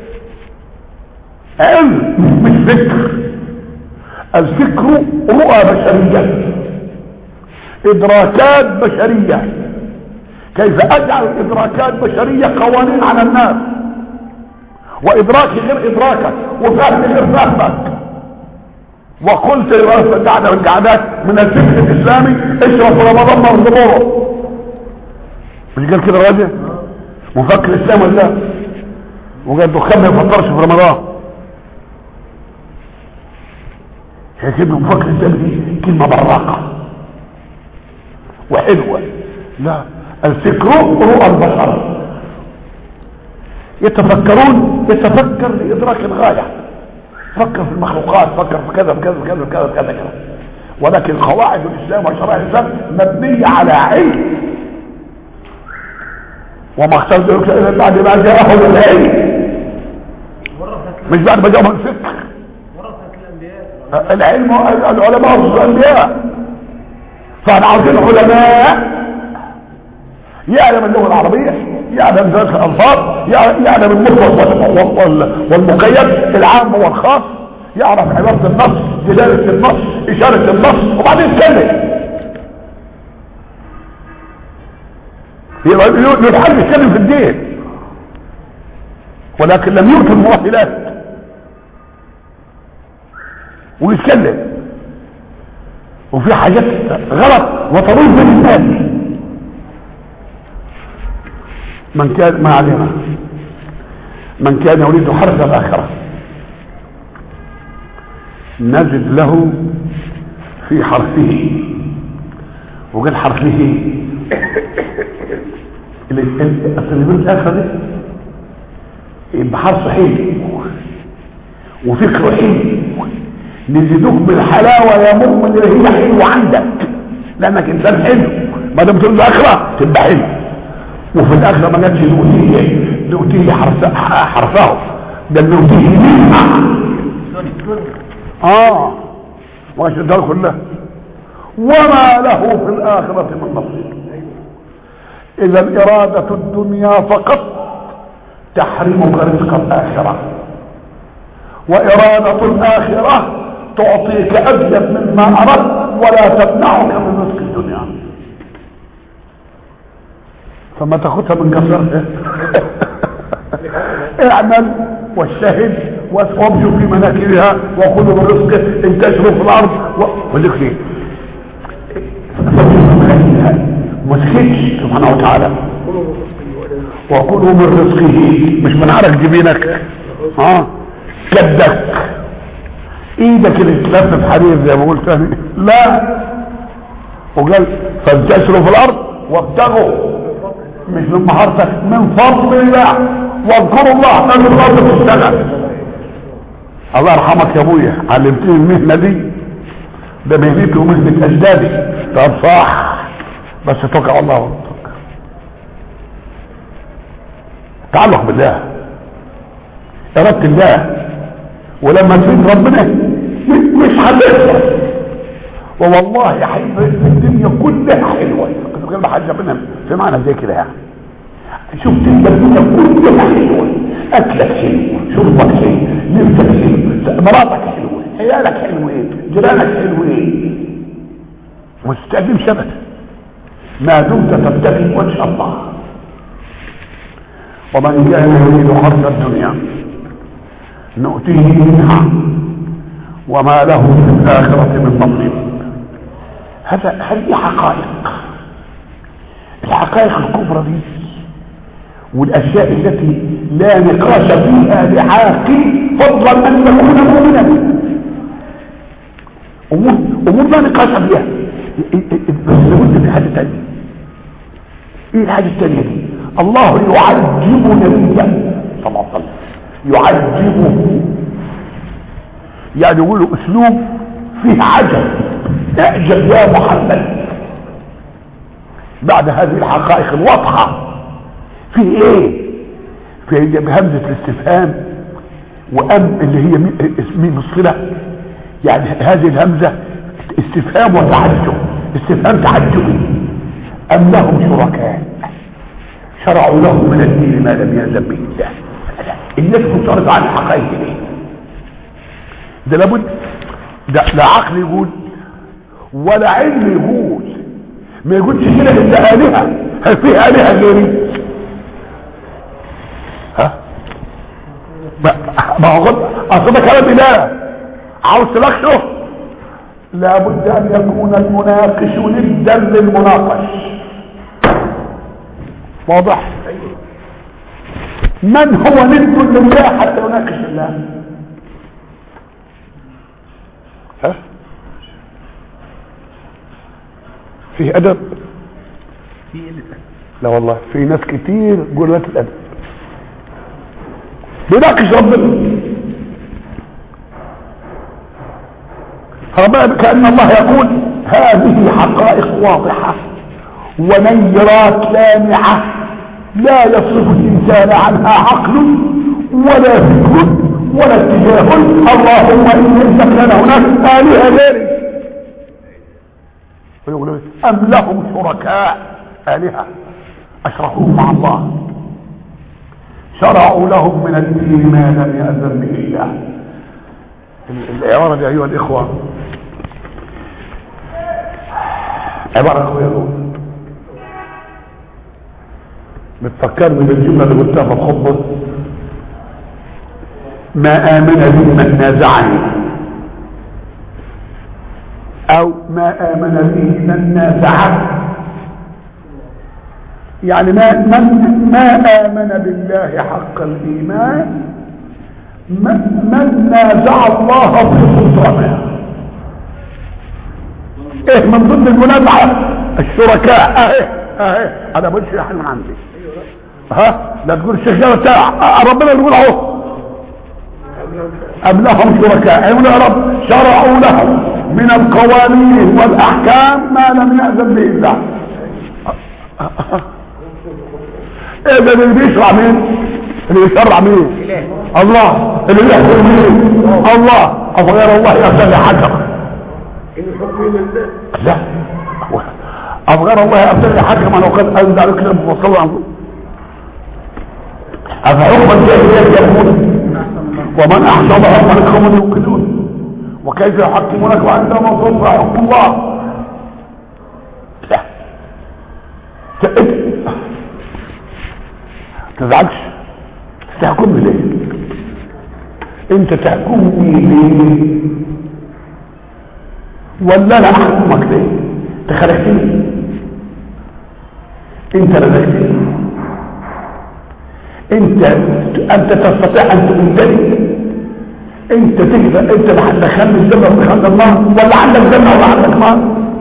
Speaker 1: علم مش فكر الفكر رؤى بشريه ادراكات بشريه كيف اجعل ادراكات بشريه قوانين على الناس وادراكي غير ادراكك وفهمي غير فهمك وقلت لرئيس قاعده من القعدات من الفكر الاسلامي اشرب في رمضان مرزبوره مش قال كده الراجل مفكر اسلامي ولا لا وقال دخان ما يفطرش في رمضان هي كلمه مفكر اسلامي دي كلمه براقه وحلوه لا الفكر رؤى البشر يتفكرون يتفكر لإدراك الغاية فكر في المخلوقات فكر في كذا في كذا في كذا في كذا في كذا كذا ولكن قواعد الإسلام وشرائع الإسلام مبنية على علم وما اختلف إلا بعد ما جاءهم العلم
Speaker 2: مرة
Speaker 1: مش بعد ما جابهم الفكر
Speaker 2: ورثة الأنبياء
Speaker 1: العلم العلماء والانبياء فاحنا عاوزين علماء يعلم اللغه العربيه يعلم ذلك الالفاظ يعلم المفرد وال- وال- والمقيد العام والخاص يعرف عباره النص دلاله النص اشاره النص وبعدين يتكلم يبقى يتحب يتكلم في الدين ولكن لم يؤت المؤهلات ويتكلم وفي حاجات غلط وطريق بين الناس من كان ما علينا من كان يريد حرث الآخرة نجد له في حرفه وقال حرفه اللي اللي بين الآخرة دي يبقى حرف حلو وفكره حلو نزيدوك بالحلاوه يا مؤمن اللي هي حلوه عندك لانك انسان حلو ما دام تقول الاخره تبقى حلو وفي الاخره ما جاتش نؤتيه نؤتيه حرف حرفه ده نؤتيه منها اه ما ده كلها وما له في الاخره من نصيب اذا اراده الدنيا فقط تحرمك رزق الاخره وإرادة الآخرة تعطيك أزيد مما أردت ولا تمنعك من رزق الدنيا فما تاخدها من قصرها اعمل واجتهد وامشوا في مناكبها وخذوا من رزقه انتشروا في الارض ولك ليه مسكتش سبحانه وتعالى وكلوا من رزقه مش من عرق جبينك ها كدك ايدك اللي تلف في حرير زي ما قلت تاني لا وقال فانتشروا في الارض وابتغوا مش من مهارتك من فضل الله واذكروا الله لان الارض تشتغل الله يرحمك يا ابويا علمتني المهنه دي ده مهنتي ومهنه اجدادي طب صح بس توكل على الله واتق. تعلق بالله اراده الله ولما تفيد ربنا مش هتقدر ووالله يا حبيبي الدنيا كلها حلوه كنت بكلم حاجه منها في معنى زي كده يعني شفت الدنيا كلها حلوه اكلك حلو شربك حلو لبسك حلو مراتك حلوه عيالك حلوين جيرانك حلوين مستقيم ثبت ما دمت تبتغي وجه الله ومن كان يريد حرث الدنيا نؤتيه منها وما له في الآخرة من نصيب هذا هذه حقائق الحقائق الكبرى دي والأشياء التي لا نقاش فيها لعاقل فضلا أن يكون مؤمنا أمور أمور لا نقاش فيها بس لابد من حاجة تانية ايه الحاجة التانية دي الله يعجب نبيه صلى الله عليه وسلم يعجبه يعني يقولوا اسلوب فيه عجب اعجب يا محمد بعد هذه الحقائق الواضحة في ايه في بهمزة الاستفهام وام اللي هي مين الصلة يعني هذه الهمزة استفهام وتعجب استفهام تعجبي ام لهم شركاء شرعوا لهم من الدين ما لم يأذن به الله الناس بتعرض عن الحقائق دي ده لابد ده لا عقل يقول ولا علم يقول ما يقولش كده الا الهه هل في الهه غيري ها ما هو غد اصل ده كلام اله عاوز تناقشه لابد ان يكون المناقش ندا للمناقش واضح من هو ند لله حتى يناقش الله ها فيه ادب
Speaker 2: في قلة
Speaker 1: لا والله في ناس كتير قلة الادب بيناقش ربنا ربنا كأن الله يقول هذه حقائق واضحة ونيرات لامعة لا يصرف الإنسان عنها عقل ولا فكر ولا اتجاه اللهم ان ليس كان هناك الهه غيري ويقول ام لهم شركاء الهه اشركوا مع الله شرعوا لهم من الدين ما لم يأذن به الله العبارة دي أيها الإخوة عبارة أخويا بتفكرني بالجملة اللي قلتها في الخطبة ما آمن بي من نازعني أو ما آمن بي من نازعني يعني ما من ما آمن بالله حق الإيمان من, من نازع الله في سلطانه ايه من ضمن المنازعة الشركاء اهي اهي انا بقولش احنا من عندي ها لا تقول الشيخ بتاع ربنا يقول اهو ام لهم شركاء يقول يا رب شرعوا لهم من القوانين والاحكام ما لم يأذن به الله ايه ده اللي بيشرع مين اللي بيشرع مين الله اللي بيحكم مين الله افغير الله يرسل حكم
Speaker 3: ان الحكم لله
Speaker 1: لا افغير الله يرسل حكما وقد انزل عليك لما وصلوا عنه افحكم الجاهليه يكون ومن احسن حكما لقوم يوقنون وكيف يحكمونك وعندما تصبح حكم الله لا تزعلش تحكمني ليه انت تحكمني ليه ولا انا احكمك ليه انت خلقتني انت رزقتني انت انت تستطيع ان تمدني انت تقدر انت اللي هتدخلني الجنه وتدخلني النار ولا عندك جنه ولا عندك نار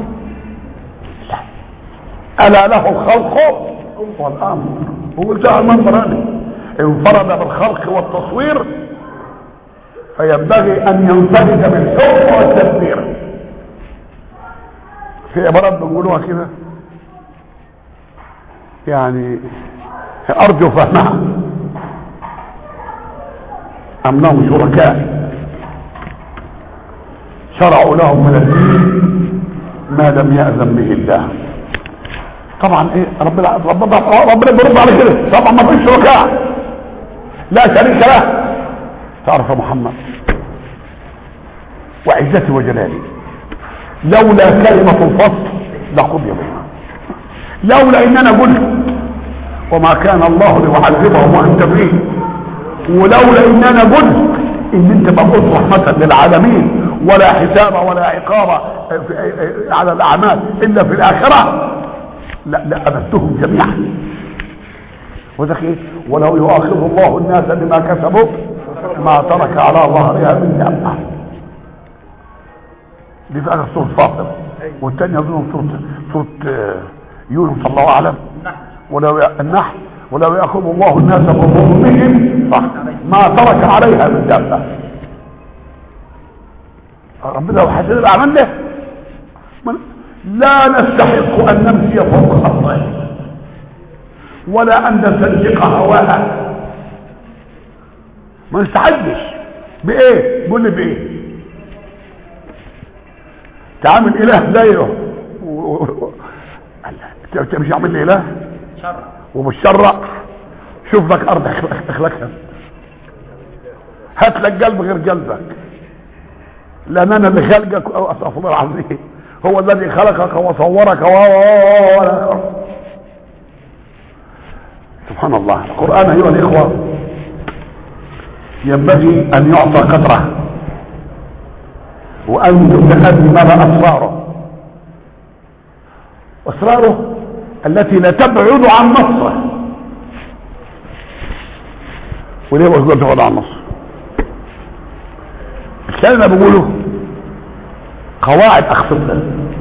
Speaker 1: لا الا له الخلق والامر وقلتها المنظر انا انفرد بالخلق والتصوير فينبغي ان ينفرد بالحكم والتدبير في عبارات بنقولوها كده يعني ارجو فهمها ام لهم شركاء شرعوا لهم من الدين ما لم يأذن به الله طبعا ايه ربنا ربنا ربنا بيرد على كده طبعا ما فيش شركاء لا شريك له تعرف يا محمد وعزتي وجلالي لولا كلمة الفصل لقضي بينهم لولا ان انا قلت وما كان الله ليعذبهم وانت فيه ولولا ان انا قلت ان انت مبعوث رحمة للعالمين ولا حساب ولا عقاب على الاعمال الا في الاخرة لا لا ابدتهم جميعا وذلك ايه ولو يؤاخذ الله الناس بما كسبوا ما ترك على ظهرها من دابه دي في اخر سوره فاطر والثانيه اظن سوره سوره يونس الله اعلم ولو النحل ولو ياخذ الله الناس بظلمهم صح ما ترك عليها من دابه ربنا لو حسن الاعمال له لا نستحق ان نمشي فوق خطئه ولا ان نستنشق هواها ما نستحقش بايه قول لي بايه تعامل اله زيه انت مش عامل لي اله
Speaker 2: شرع
Speaker 1: وبالشرع شوف لك ارض اخلقها هات لك قلب غير قلبك لان انا اللي خلقك او استغفر الله العظيم هو الذي خلقك وصورك و و سبحان الله القرآن أيها الإخوة ينبغي أن يعطى قدره وأن تتأمل أسراره أسراره التي لا تبعد عن نصه وليه بقول تبعد عن نصه الكلام اللي بقوله قواعد أخصصها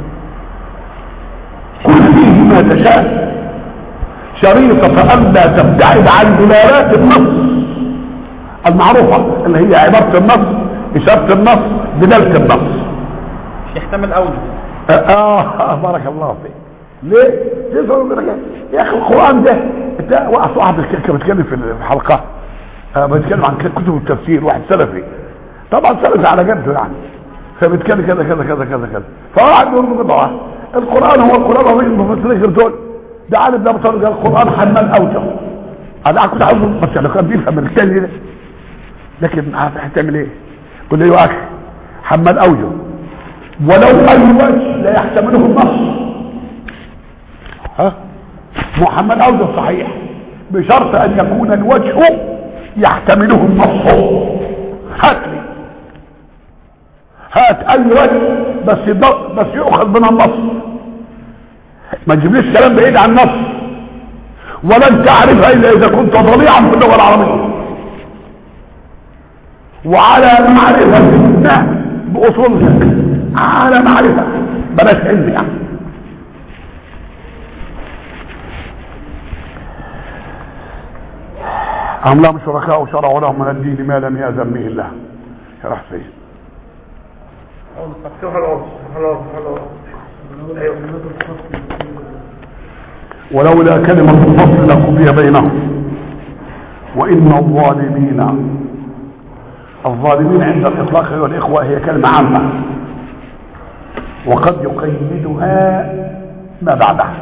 Speaker 1: كل فيه ما تشاء شريطة ألا تبتعد عن دلالات النص المعروفة اللي هي عبارة النص إشارة النص دلالة النص
Speaker 2: يحتمل أوجه
Speaker 1: آه, آه بارك الله فيك ليه؟ تسأل يا أخي القرآن ده أنت وقعت واحد كان بيتكلم في الحلقة انا بتكلم عن كتب التفسير واحد سلفي طبعا سلفي على جده يعني فبيتكلم كذا كذا كذا كذا كذا فواحد يقول له قطعه القران هو القران هو المفسرين دول ده عالم ده بطل القران حمال اوجه انا كنت عاوز بس انا كنت بيفهم الثاني ده لكن هتعمل ايه؟ قل له يا اخي حمال اوجه ولو اي وجه لا يحتمله النص ها محمد اوجه صحيح بشرط ان يكون الوجه يحتمله النص هات لي هات اي وجه بس يض- بس يؤخذ من النص ما تجيبليش كلام بعيد عن النص ولن تعرفها الا اذا كنت ضليعا في اللغه العربيه وعلى معرفه باصولها على معرفه بلاش علم يعني أم لهم شركاء شرعوا لهم من الدين ما لم يأذن به الله يا رح فين
Speaker 3: سبحان الله سبحان الله سبحان الله ايوه
Speaker 1: ولولا كلمة الفصل لقضي بينهم وإن الظالمين الظالمين عند الإطلاق أيها الإخوة هي كلمة عامة وقد يقيدها ما بعدها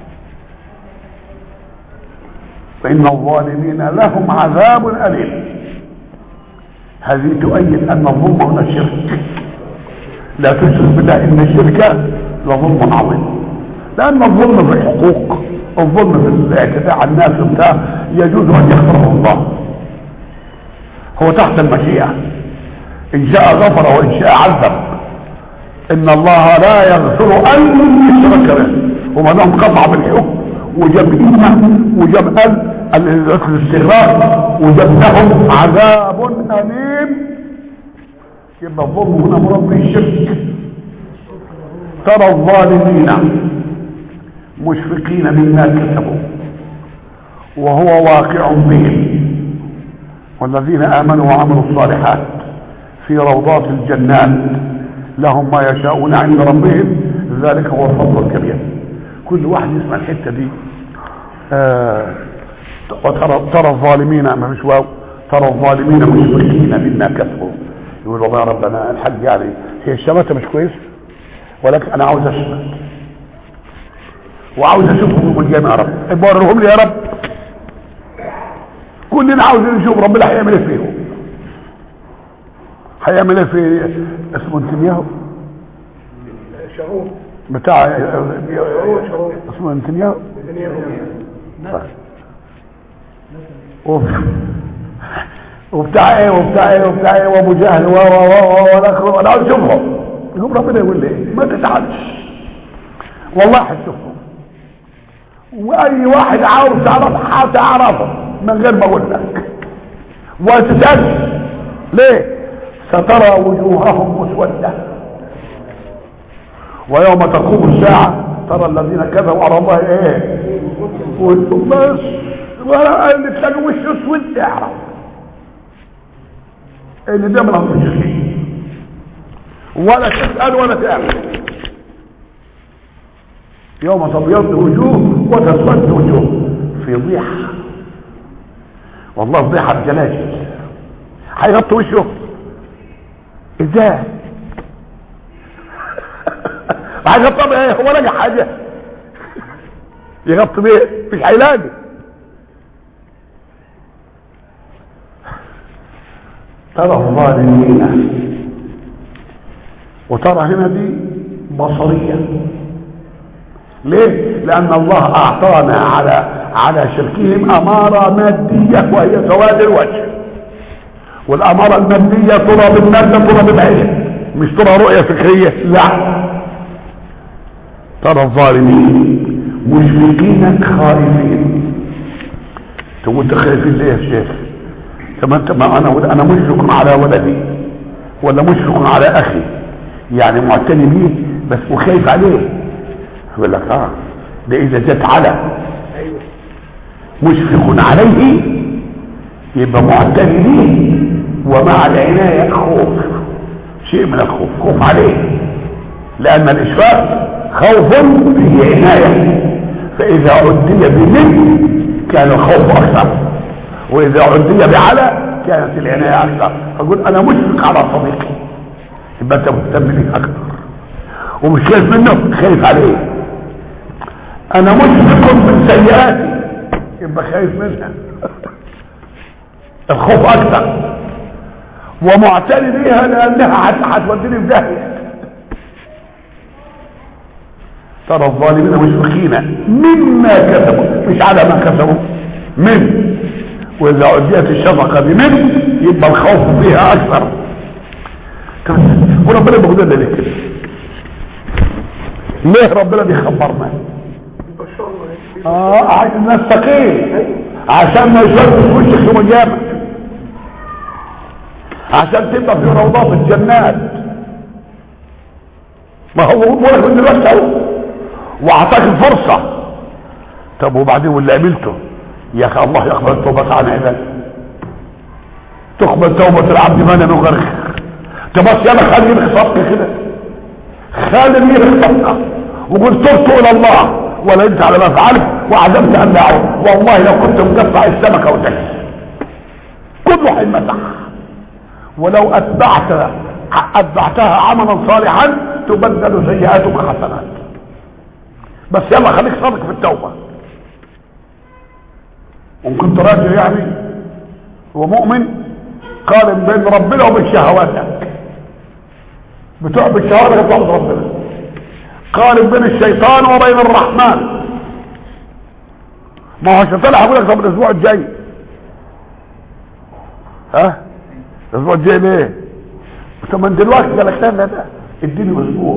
Speaker 1: فإن الظالمين لهم عذاب أليم هذه تؤيد أن الظلم هنا الشرك لا تشرك بالله إن الشرك لظلم عظيم لأن الظلم في الحقوق الظلم في الاعتداء على الناس بتاع يجوز أن يغفره الله هو تحت المشيئة إن شاء غفر وإن شاء عذب إن الله لا يغفر أن يشرك به وما دام قطع بالحكم وجاب إيمة وجاب أل الاستغراق وجاب لهم عذاب أليم يبقى الظلم هنا مراد بالشرك ترى الظالمين مشفقين مما كسبوا وهو واقع بهم والذين آمنوا وعملوا الصالحات في روضات الجنات لهم ما يشاءون عند ربهم ذلك هو الفضل الكبير كل واحد يسمع الحتة دي آه وترى ترى الظالمين ما فيش واو ترى الظالمين مشفقين مما كسبوا يقول والله يا رب انا الحج يعني هي الشماتة مش كويس ولكن انا عاوز اشمت وعاوز اشوفهم يوم القيامه يا رب ابقى وريهم لي يا رب كلنا عاوزين نشوف ربنا هيعمل ايه فيهم هيعمل ايه في اسمه نتنياهو
Speaker 3: شغوف
Speaker 1: بتاع
Speaker 3: شغوف شغوف
Speaker 1: اسمه نتنياهو طيب. وف- وبتاع ايه وبتاع ايه وبتاع ايه وابو جهل و و و و والاخر انا عاوز اشوفهم يقول ربنا يقول لي إيه؟ ما تزعلش والله هتشوفهم واي واحد عاوز تعرف هتعرفه من غير ما اقول لك وتسال ليه سترى وجوههم مسوده ويوم تقوم الساعه ترى الذين كذبوا على الله ايه وانتم بس ولا اللي تلاقوا وش اسود اعرف اللي ده من المشركين ولا تسال ولا تعمل يوم تبيض وجوه وتسود وجوه في ضيحه والله ضيحه بجلاجل هيغطي وشه ازاي هيغطي بايه هو لقى حاجه يغطي بيه مش هيلاقي ترى الظالمين وترى هنا دي بصرية ليه لان الله اعطانا على على شركهم امارة مادية وهي سواد الوجه والامارة المادية ترى بالمادة ترى بالعلم مش ترى رؤية فكرية لا ترى الظالمين مشفقين خائفين تقول انت خايفين ليه يا شيخ طب انت ما انا انا مشفق على ولدي ولا مشفق على اخي يعني معتني بيه بس وخايف عليه يقول لك اه ده اذا جت على مشفق عليه يبقى معتني بيه ومع العناية خوف شيء من الخوف خوف عليه لان الاشفاق خوف فيه عناية فاذا عدي بمن كان الخوف اكثر واذا عدي بعلى كانت العناية اكثر فقول انا مشفق على صديقي يبقى انت مهتم ليه اكثر ومش خايف منه خايف عليه انا مشفق من سيئاتي يبقى خايف منها الخوف اكثر ومعتني بيها لانها هت- هتوديني في داهيه ترى الظالمين مشفقين مما كسبوا مش على ما كسبوا من واذا عديت الشفقه بمن يبقى الخوف فيها اكثر وربنا بيقول لنا ليه كده ليه ربنا بيخبرنا
Speaker 3: بشرنا
Speaker 1: اه عشان نستقيم عشان ما يشربش وشك يوم القيامه عشان تبقى في روضات الجنات ما هو بقولك من دلوقتي اهو واعطاك الفرصه طب وبعدين واللي عملته يا اخي الله يقبل التوبه عن عباده تقبل توبه العبد ما لم يغرق طب بس يلا خلي يرخي صفقه كده خالد يرخي صفقه وقلت تبت الى الله ولا انت على ما فعلت وعزمت ان لا اعود والله لو كنت مقطع السمكه وتكس كله هيمسح ولو اتبعت اتبعتها عملا صالحا تبدل سيئاتك حسنات بس يلا خليك صادق في التوبه وان كنت راجل يعني ومؤمن قارن بين ربنا وبين شهواتك بتعبد شهواتك بتعبد ربنا قارن بين الشيطان وبين الرحمن ما هو الشيطان هيقول لك طب الاسبوع الجاي ها الاسبوع الجاي ليه طب من دلوقتي قال لك لا لا لا اديني اسبوع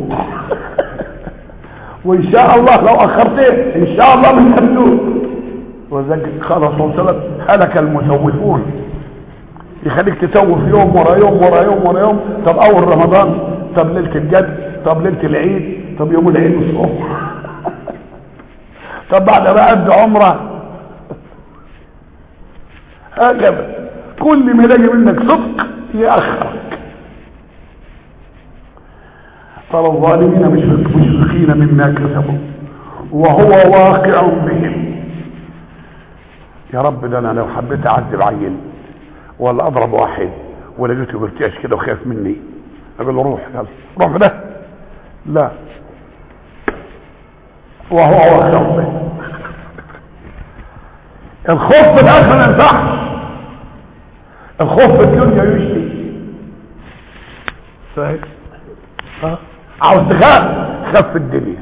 Speaker 1: وان شاء الله لو اخرتيه ان شاء الله من تبدو وذلك قال صلى الله عليه وسلم هلك المسوفون يخليك تسوف يوم ورا يوم ورا يوم ورا يوم طب اول رمضان طب ليله الجد طب ليله العيد طب يوم العيد الصبح طب بعد ما قد عمره هكذا كل ما يلاقي منك صدق يأخرك ترى الظالمين مشفق مشفقين مما كسبوا وهو واقع بهم يا رب ده انا لو حبيت اعذب عيل ولا اضرب واحد ولقيته بيرتعش كده وخايف مني اقول له روح يلا روح في ده لا وهو واقع بهم الخوف في الاخر ما ينفعش الخوف في الدنيا يشفي فاهم ها عاوز تخاف خاف في الدنيا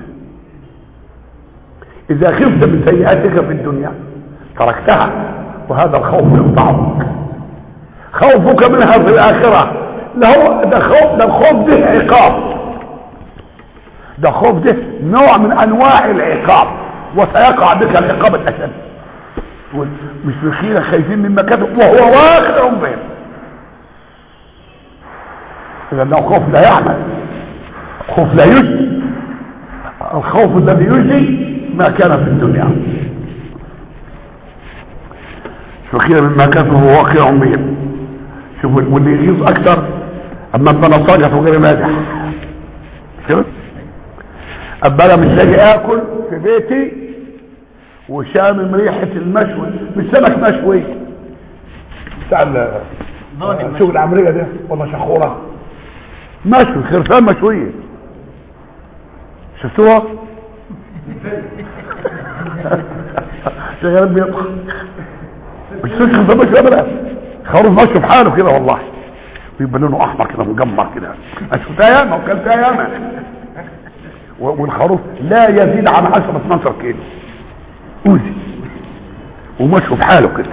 Speaker 1: اذا خفت من سيئاتك في الدنيا تركتها وهذا الخوف يقطعك خوفك منها في الاخره لا هو ده خوف ده الخوف ده عقاب ده خوف ده نوع من انواع العقاب وسيقع بك العقاب الاشد والمشركين خايفين مما كتب وهو واقع بهم اذا انه خوف لا يعمل خوف لا يجزي الخوف الذي يجزي ما كان في الدنيا شكير مما كتب وهو واقع بهم شوف واللي يغيظ اكثر اما ابن صاجة وغير ناجح شوف ابا انا مش لاقي اكل في بيتي وشامم ريحة المشوي مش سمك مشوي بتاع ال-
Speaker 2: ضاني
Speaker 1: شو العمرية ده ولا شخورة مشوي خرفان مشوية شفتوها شغال بيضحك مش فكرة خرفان مشوي ابدا خروف مشوي بحاله كده والله بيبقى لونه احمر كده مجمر كده انا شفتها ياما وكلتها ياما و- والخروف لا يزيد عن 10 12 كيلو اوزي ومشوا بحاله كده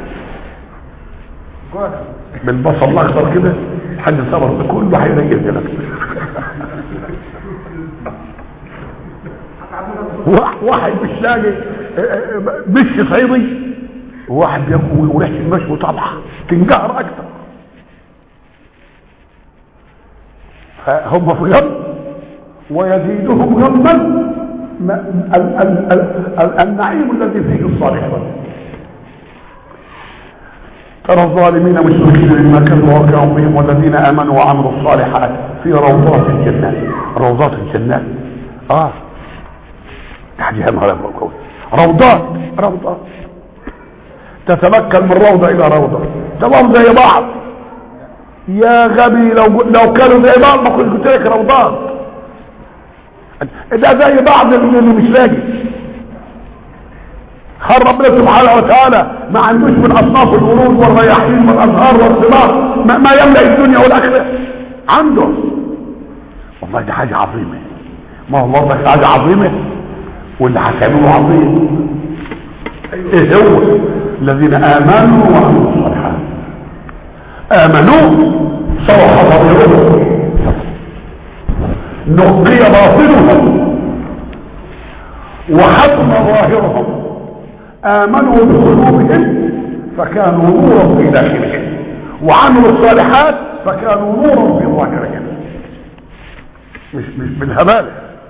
Speaker 1: بالبصل الاخضر كده حد صبر ده كله هيريح لك وا- واحد مش لاقي اه، اه، مش صعيدي وواحد بياكل وريحه المشوي طالعه تنقهر اكتر فهم في غم ويزيدهم غما ما- ال- ال- ال- ال- النعيم الذي فيه الصالحون ترى الظالمين مشركين مما كانوا واقعون بهم والذين امنوا وعملوا الصالحات في روضات الجنات روضات الجنات اه حاجه نهار روضات روضات تتمكن من روضه الى روضه تمام زي بعض يا غبي لو لو كانوا زي بعض ما كنت قلت لك روضات ده زي بعض اللي مش لاقي خر ربنا سبحانه وتعالى ما عندوش من اصناف الورود والرياحين والازهار والثمار ما, ما يملا الدنيا والاخره عنده والله دي حاجه عظيمه ما هو برضك حاجه عظيمه واللي هتعمله عظيم ايه هو الذين امنوا وعملوا الصالحات امنوا صرح ضميرهم نقي باطنهم وحكم ظاهرهم امنوا بقلوبهم فكانوا نورا في داخلهم وعملوا الصالحات فكانوا نورا في ظاهرهم مش مش بالهباله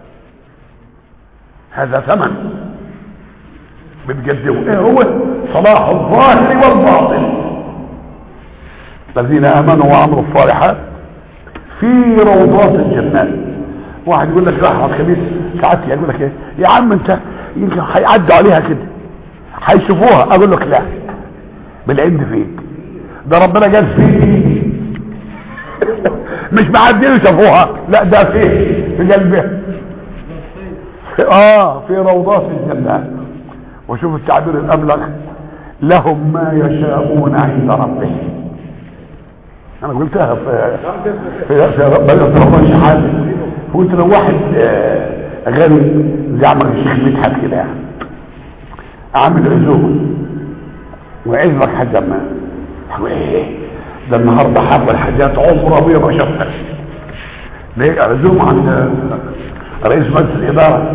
Speaker 1: هذا ثمن بتقدمه ايه هو صلاح الظاهر والباطن الذين امنوا وعملوا الصالحات في روضات الجنات واحد يقول لك راح الخميس ساعات يقول لك ايه يا عم انت يمكن هيعدوا عليها كده هيشوفوها اقول لك لا بالعند فيك ده ربنا قال فيه مش معدين شافوها لا ده فيه في قلبها اه في روضات الجنات وشوف التعبير الابلغ لهم ما يشاءون عند ربهم انا قلتها في في في بلد رمضان شحاته قلت لو واحد آه، غني زي عمر الشيخ مدحت كده يعني عامل عزومه وعزمك حاجه ما هو ايه ده النهارده حب حاجات عمره ابويا ما شافها ليه عزومه عند رئيس مجلس الاداره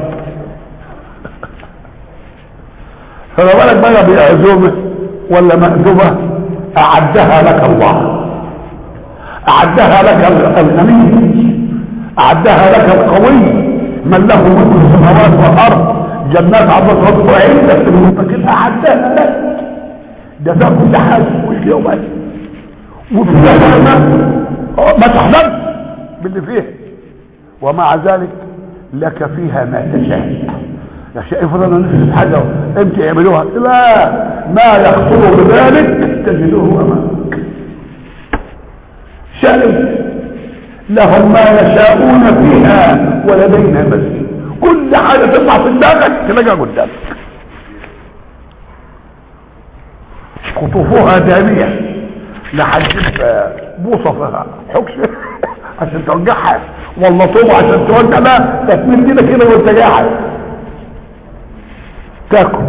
Speaker 1: فما بالك بقى بعزومه ولا مأذوبة أعدها لك الله أعدها لك الغني أعدها لك القوي من له ملك السماوات والأرض جنات عرضها ربه عندك المتقين أعدها لك ده ده كل حاجة مش يوم وفي ما ما تحلمش باللي فيه ومع ذلك لك فيها ما تشاء يا شيخ افرض انا نفسي في حاجه انت اعملوها لا ما يخطر بذلك تجدوه امامك شأن لهم ما يشاءون فيها ولدينا مزيد كل حاجه تطلع في دماغك تلاقيها قدامك خطوفها داميه لا هتجيب بوصه فيها حكش عشان توجعها والله طوبه عشان توجع لا ده تمد ايدك كده وانت قاعد تاكل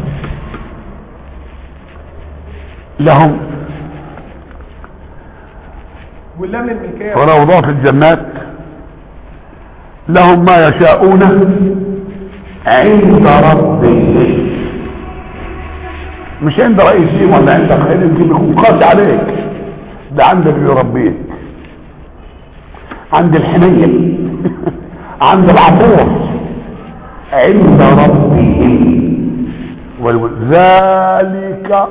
Speaker 1: لهم
Speaker 3: واللام الملكية
Speaker 1: روضات الجنات لهم ما يشاءون عند ربهم مش عند رئيسهم ولا عند خير يمكن بيكون قاسي عليك ده عند اللي يربيك عند الحنين عند العطور عند ربهم ذلك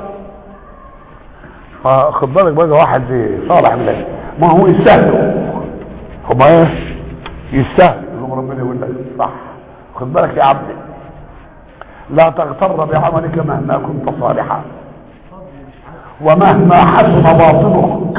Speaker 1: فخد بالك بقى واحد زي صالح من الأجل. ما هو يستاهل هما ايه يستاهل يقوم ربنا يقول لك صح خد بالك يا عبدي لا تغتر بعملك مهما كنت صالحا ومهما حسن باطنك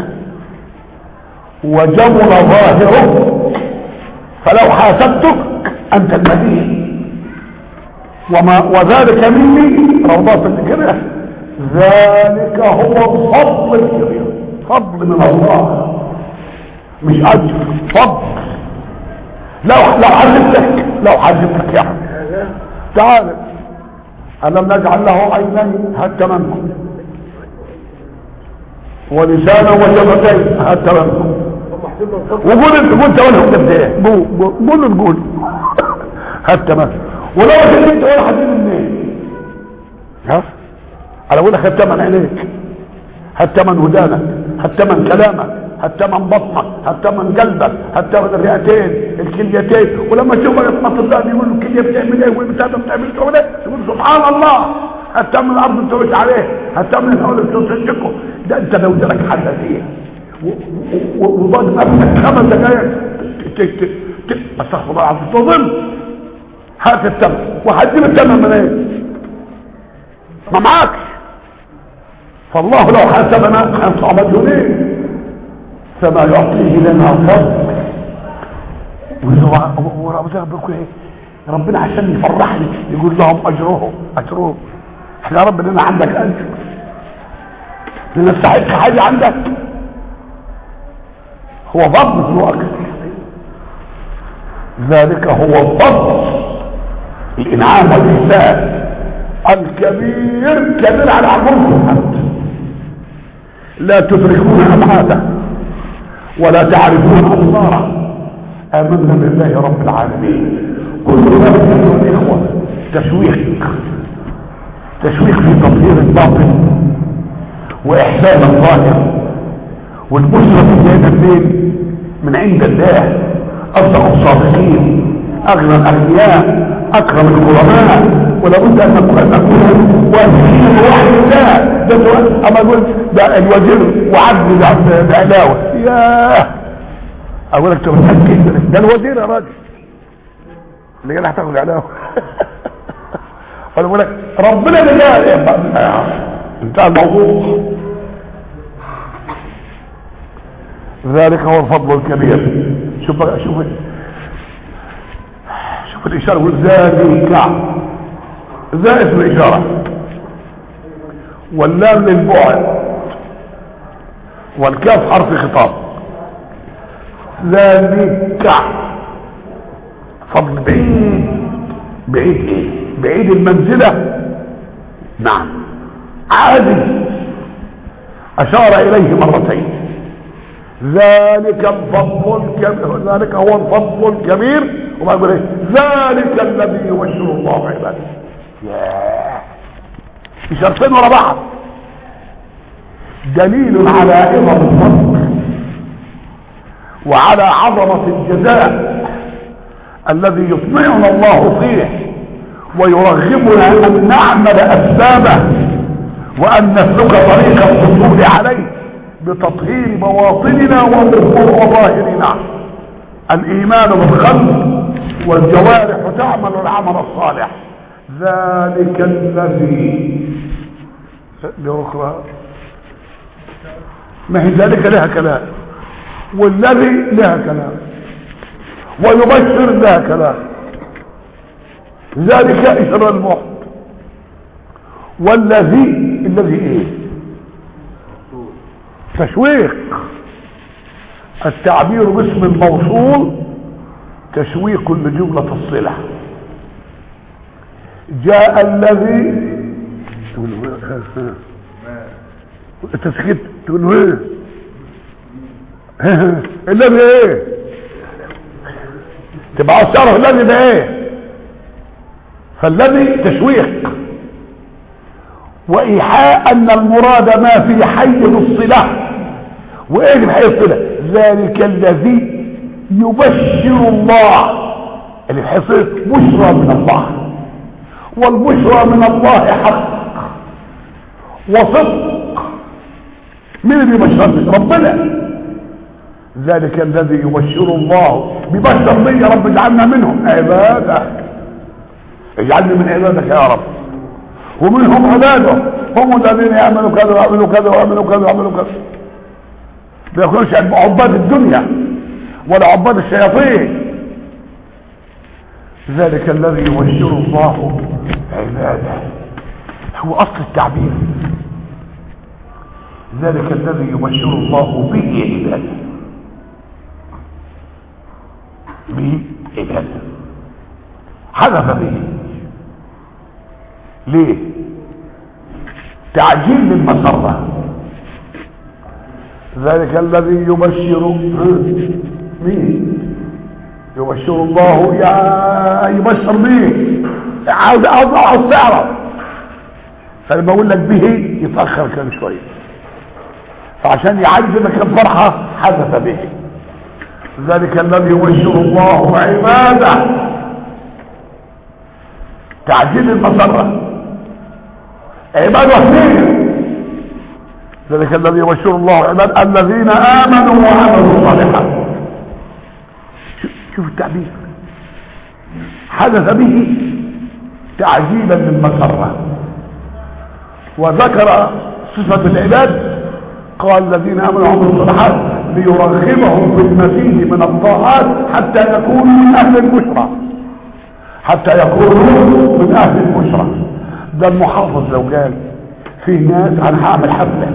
Speaker 1: وجمل ظاهرك فلو حاسبتك انت المدين وما وذلك مني روضات الكبيرة ذلك هو الفضل الكبير فضل من الله مش اجر فضل لو لو حاسبتك لو حاسبتك يا عم تعال ألم نجعل له عينين هات منهم ولسانا وشفتين هات منهم وقول انت قلت ولا قلت ايه قول قول قول هات منهم ولو انت ولا حد منين ها على اقول لك هات من عينيك هات من ودانك هات من كلامك هات من بطنك هات من قلبك هات من الرئتين الكليتين ولما تشوف يطمط الله يقول له الكليه بتعمل ايه والبتاع ده بتعمل ايه تقول سبحان الله هات من الارض انت مش عليه هات من الهواء انت تسجكه ده انت لو جالك حد فيه وضاد نفسك خمس دقائق استغفر الله العظيم تظن هات التمن وهتجيب التمن من ايه ما معكش فالله لو حسبنا هنطلع مديونين فما يعطيه لنا فضل وربنا بيقول ايه ربنا عشان يفرحني يقول لهم اجرهم اجرهم احنا يا رب لنا عندك اجر لنستحق حاجه عندك هو فضل في الوقت ذلك هو الفضل الانعام والاحسان الكبير كبير على عمركم انت لا تدركون ابعاده ولا تعرفون ابصاره امنا بالله رب العالمين كل ذلك ايها الاخوه تشويق تشويق في تطهير الباطن واحسان الظاهر والبشرى في هذا الليل من عند الله اصدق الصادقين اغنى الاغنياء اكرم الكرماء ولابد ان نكون ان نكون واثقين بوحي الله ده سؤال اما يقول ده الوزير وعدني بعلاوه ياه اقول لك طب متاكد ده الوزير يا راجل اللي قال هتاخد علاوه فانا بقول لك ربنا اللي قال انتهى الموضوع ذلك هو الفضل الكبير شوف بقى شوف شوف الاشاره يقول ذلك ذا اسم الاشاره واللام للبعد والكاف حرف خطاب ذلك فضل بعيد بعيد ايه بعيد المنزلة نعم عادي اشار اليه مرتين ذلك الفضل الكبير ذلك هو الفضل الكبير وما يقول ايه ذلك الذي يبشر الله عباده ياه اشارتين ورا بعض دليل على عظم الفضل وعلى عظمة الجزاء الذي يطمعنا الله فيه ويرغبنا ان نعمل اسبابه وان نسلك طريق الحصول عليه بتطهير بواطننا وظاهرنا الايمان بالقلب والجوارح تعمل العمل الصالح ذلك الذي لأخرى ما هي ذلك لها كلام والذي لها كلام ويبشر لها كلام ذلك إشراء المحت والذي الذي ايه تشويق التعبير باسم الموصول تشويق لجملة الصلة جاء الذي تقول انت سكت تقول له ايه الذي ايه تبقى تعرف الذي ده ايه فالذي تشويق وايحاء ان المراد ما في حيز الصله وايه اللي في حيز الصله ذلك الذي يبشر الله اللي في حيز الصلة بشرى من الله والبشرى من الله حق وصدق مين اللي يبشرني ربنا ذلك الذي يبشر الله ببشر لي يا رب اجعلنا منهم عباده اجعلني من عبادك يا رب ومنهم عباده هم الذين يعملوا كذا ويعملوا كذا ويعملوا كذا ويعملوا كذا ما يكونوش عباد الدنيا ولا عباد الشياطين ذلك الذي يبشر الله عباده هو اصل التعبير ذلك الذي يبشر الله به عباده به عباده حدث به ليه تعجيل للمسرة ذلك الذي يبشر مين يبشر الله يا يبشر به عاوز عاوز تعرف فلما اقول لك به يتاخر كان شويه فعشان يعجلك الفرحه حدث به ذلك الذي يبشر الله عباده تعجيل المسرة عباد وحدين ذلك الذي يبشر الله عباد الذين آمنوا وعملوا الصالحات شوف التعبير حدث به تعجيلا للمسرة وذكر صفة العباد قال الذين آمنوا وعملوا الصالحات ليرغبهم في المزيد من الطاعات حتى يكونوا من اهل البشرى حتى يكونوا من اهل البشرى ده المحافظ لو قال في ناس انا هعمل حفله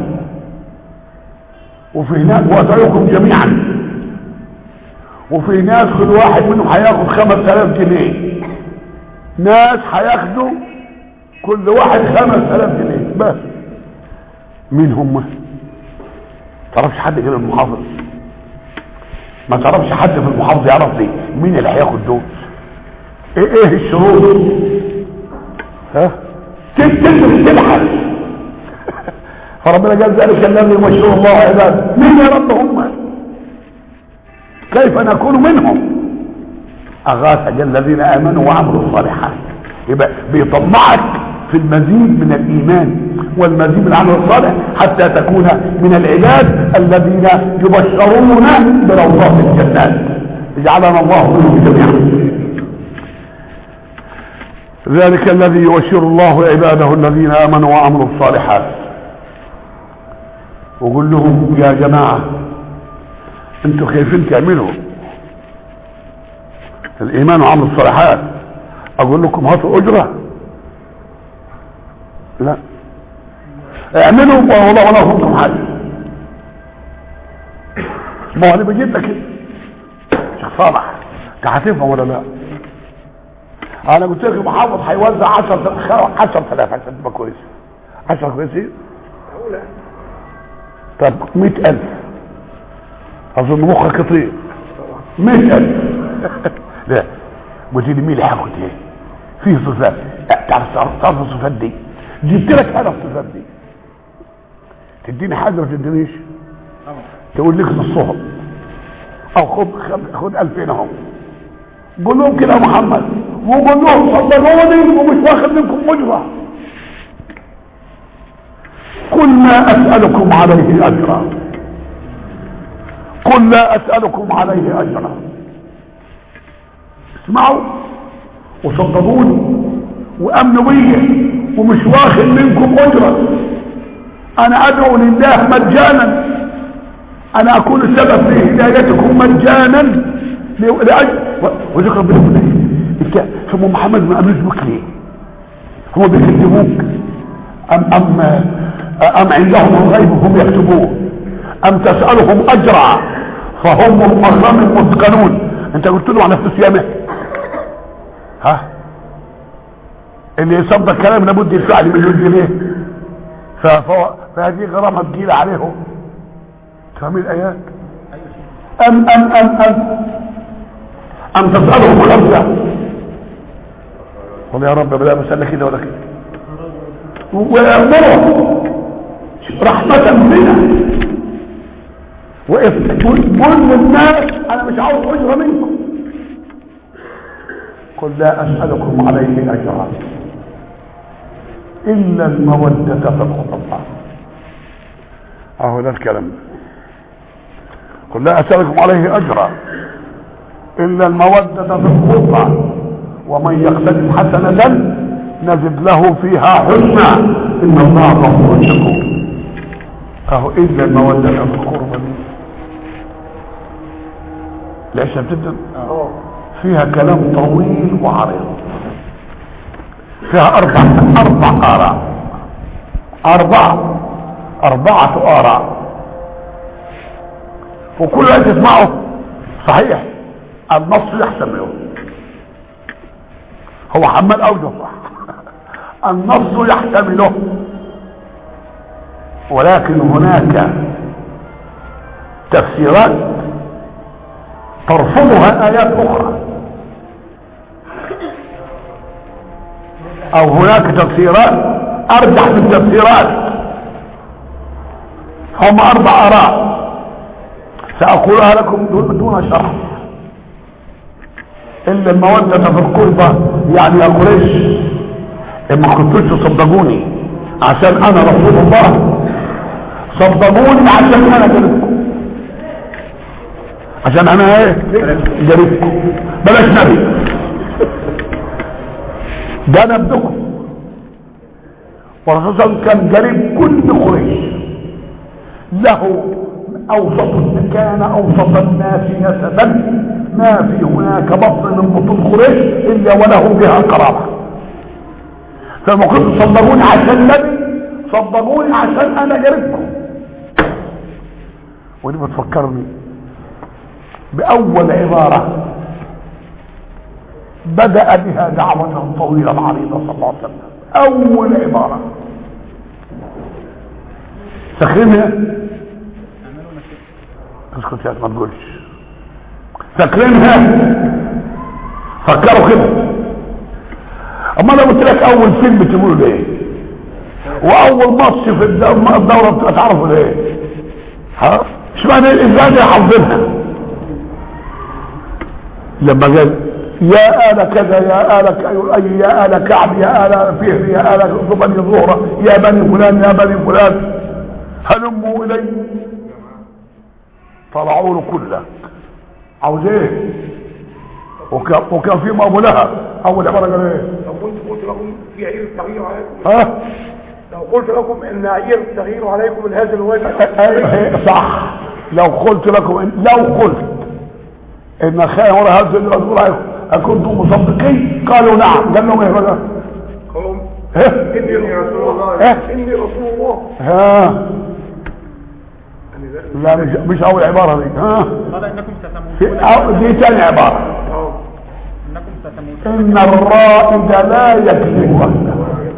Speaker 1: وفي ناس وادعوكم جميعا وفي ناس كل واحد منهم هياخد خمس آلاف جنيه ناس هياخدوا كل واحد خمس آلاف جنيه بس مين هم تعرفش حد غير المحافظ ما تعرفش حد في المحافظ يعرف لي مين اللي هياخد دول ايه ايه الشروط ها تدرس تبحث فربنا قال ذلك الذي يبشر الله عباده مين يا رب هم كيف نكون منهم اغاث الذين امنوا وعملوا الصالحات يبقى بيطمعك في المزيد من الايمان والمزيد من العمل الصالح حتى تكون من العباد الذين يبشرون بروضات الجنات اجعلنا الله منهم جميعا ذلك الذي يبشر الله عباده الذين امنوا وعملوا الصالحات وقول لهم يا جماعه انتوا خايفين تعملوا الايمان وعمل الصالحات اقول لكم هاتوا اجره لا اعملوا والله ولا فوقكم حاجه ما هو انا بجيب لك شيخ صالح انت هتفهم ولا لا انا قلت لك المحافظ هيوزع 10 10000 عشان تبقى كويس 10 كويسين طب 100000 اظن مخك كتير 100000 لا قلت لي مين اللي هياخد ايه فيه صفات تعرف تعرف الصفات دي جبت لك انا الصفات دي تديني حاجه ما تدينيش تقول لك نصهم او خد خد 2000 اهو قول لهم كده يا محمد وقول لهم صدقوني ومش واخد منكم اجره قل ما اسالكم عليه اجرا قل لا اسالكم عليه اجرا اسمعوا وصدقوني وامنوا بيا ومش واخد منكم اجرا انا ادعو لله مجانا انا اكون السبب في هدايتكم مجانا لاجل وذكر ربنا يقول ثم محمد ما امنوش بك ليه هم بيكذبوك ام ام ام عندهم الغيب هم يكتبوه ام تسالهم اجرا فهم مقرم مثقلون انت قلت له على الصيامه ها اللي يصدق كلام لابد يدفع لي مليون جنيه فهذه غرامه تجيله عليهم فاهم الايات ام ام ام ام ام تسالهم خمسه قل يا رب بلا مسألة كده ولا كده ويأمره رحمة بنا وقف كل الناس انا مش عاوز اجرة منكم قل لا اسألكم عليه اجرا الا المودة في الخطبة اهو ده الكلام قل لا اسألكم عليه اجرا الا المودة في الخطبة ومن يقترف حسنة نزد له فيها حسنى ان الله غفور شكور اهو الا المودة في القربة دي ليش جدا فيها كلام طويل وعريض فيها اربع اربع اراء اربع اربعة اراء وكل اللي تسمعه صحيح النص يحتمله هو حمال اوجه صح النص يحتمله ولكن هناك تفسيرات ترفضها ايات اخرى او هناك تفسيرات ارجح من تفسيرات هم اربع اراء ساقولها لكم دون شرح الا المودة في القربة يعني يا قريش اما كنتوش تصدقوني عشان انا رسول الله صدقوني عشان انا جريبكم عشان انا ايه جريبكم بلاش نبي ده نبدكم والرسول كان جريب كل قريش له اوسط كان اوسط الناس نسبا ما في هناك بطن من بطون قريش الا وله بها قرابه فما كنت صدقوني عشان النبي صدقوني عشان انا جاربكم ودي بتفكرني باول عباره بدأ بها دعوة طويلة عريضة صلى الله عليه وسلم أول عبارة فاكرينها؟ اسكت يا ما تقولش فاكرينها؟ فكروا كده اما انا قلت لك اول فيلم تقولوا ده ايه واول ماتش في الد- الدوره بتبقى تعرفوا ده ايه ها اشمعنى الازاي دي حافظينها لما قال يا آل كذا يا آل ك- أي يا آل كعب يا آل فهر يا آل بني زهرة يا بني فلان يا بني فلان هلموا إلي طلعوا له كله عاوز ايه وكان, وكان في ابو لهب اول عباره قال ايه
Speaker 3: لو كنت قلت لكم في عير التغيير عليكم
Speaker 1: ها
Speaker 3: لو قلت لكم ان عير التغيير عليكم من هذا الوجه
Speaker 1: أيوة، صح لو قلت لكم إن لو قلت ان خير ورا هذا الرسول عليكم اكنتم مصدقين قالوا نعم قال لهم ايه بقى
Speaker 3: قالوا
Speaker 1: إيه؟
Speaker 3: اني رسول الله
Speaker 1: إيه؟
Speaker 3: اني رسول الله
Speaker 1: ها
Speaker 3: يعني ده-
Speaker 1: لا مش مش اول عباره دي ها
Speaker 2: قال انكم
Speaker 1: في
Speaker 2: ستموتون
Speaker 1: أو دي ثاني عباره
Speaker 3: اه
Speaker 2: انكم ستموتون
Speaker 1: ان الرائد لا يكذب وحده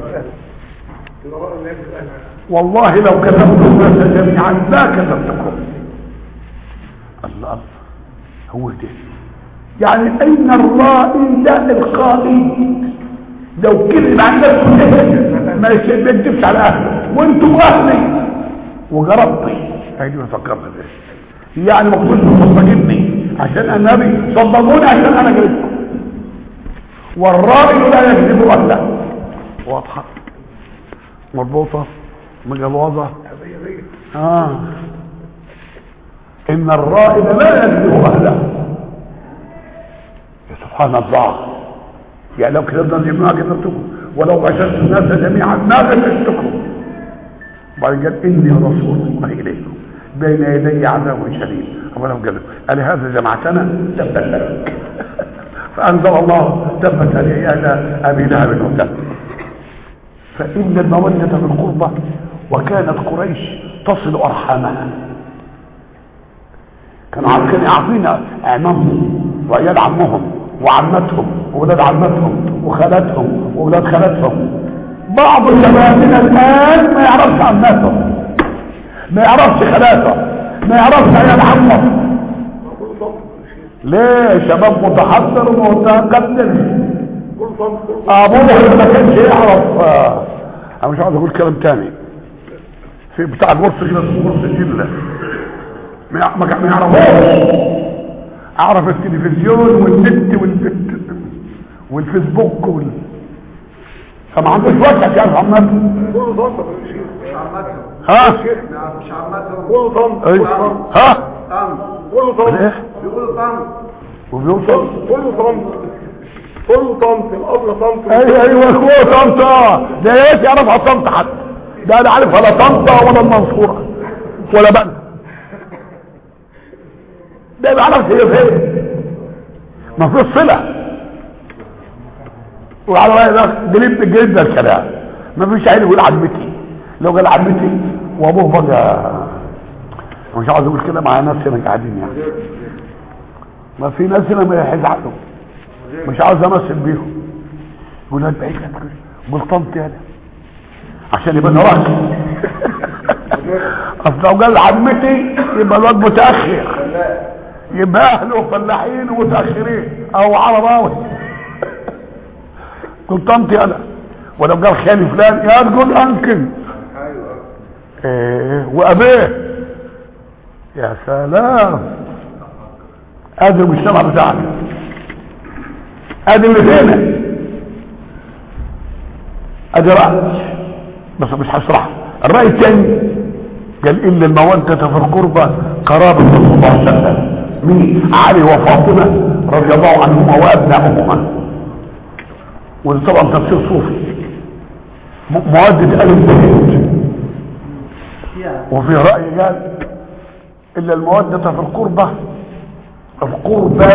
Speaker 1: والله لو كذبت الناس جميعا ما كذبتكم الله هو ده يعني اين الرائد القائد لو كذب عن نفسه ما يكذبش على اهله وانتم اهلي وجربتي هيدي ما فكرنا ده يعني ما كنتش مصدقيني عشان النبي صدقوني عشان انا جربتكم والرائد لا يكذب اهله واضحه مربوطه مجلوظه اه ان الرائد لا يكذب اهله يا سبحان الله يعني لو كذبنا ما كذبتكم ولو غششت الناس جميعا ما غششتكم وبعدين قال اني رسول الله اليكم بين يدي عذاب شديد اولا قال له قال هذا جمعتنا تبا لك فانزل الله تبت عليه اهل ابي لهب وتب فان الموده في القربى وكانت قريش تصل ارحامها كانوا عارفين يعطينا اعمامهم وعيال عمهم وعمتهم واولاد عمتهم وخالاتهم واولاد خالاتهم بعض شبابنا الان ما يعرفش عماتهم ما يعرفش خالاته ما يعرفش عيال عمه
Speaker 3: كل صمت
Speaker 1: ليه شباب متحضر ومتقدم
Speaker 3: كل صمت كل
Speaker 1: ابوه ما كانش يعرف آه، انا مش عاوز اقول كلام تاني في بتاع الغرس كده اسمه غرس الجله ما يع- ما كان- ما يعرفوش اعرف التلفزيون والنت والبت والفيسبوك وال فما عندوش وقت يعرف عمته
Speaker 3: كل صمت يا شيخ
Speaker 1: ها
Speaker 3: مش عمتهم كل صمت
Speaker 1: أي.
Speaker 3: كل صمت
Speaker 1: ها
Speaker 3: كل صمت
Speaker 1: ايه
Speaker 3: بيقولوا صمت
Speaker 1: وبيوصل
Speaker 3: كل صمت كل صمت الأب صمت
Speaker 1: ايوه ايوه هو طنطا ده ايه يعرف على طنطا حتى ده لا عارف ولا طنطا ولا المنصوره ولا بنها ده ما يعرفش هي فين ما فيش صله وعلى راي ده جلد جلد ده الكلام ما فيش عيل يقول عمتي لو قال عمتي وابوه بقى مش عاوز اقول كده مع ناس هنا قاعدين يعني ما في ناس هنا ما يزعلوا مش عاوز امثل بيهم يقول لها بعيد لا تقول قول طنط يالا عشان يبقى راجل اصل لو قال عمتي يبقى الواد متاخر يبقى اهله فلاحين ومتاخرين او عرباوي قول طنط يالا ولو قال خالي فلان يا تقول انكل ايه وابيه يا سلام ادي المجتمع بتاعنا ادي اللي فينا ادي رأي بس مش هشرح الرأي الثاني قال ان المودة في القربة قرابة صلى الله عليه وسلم من علي وفاطمة رضي الله عنهما وابنائهما وده طبعا تفسير صوفي م- مودة آل البيت وفي رأي قال الا المودة في القربة القربة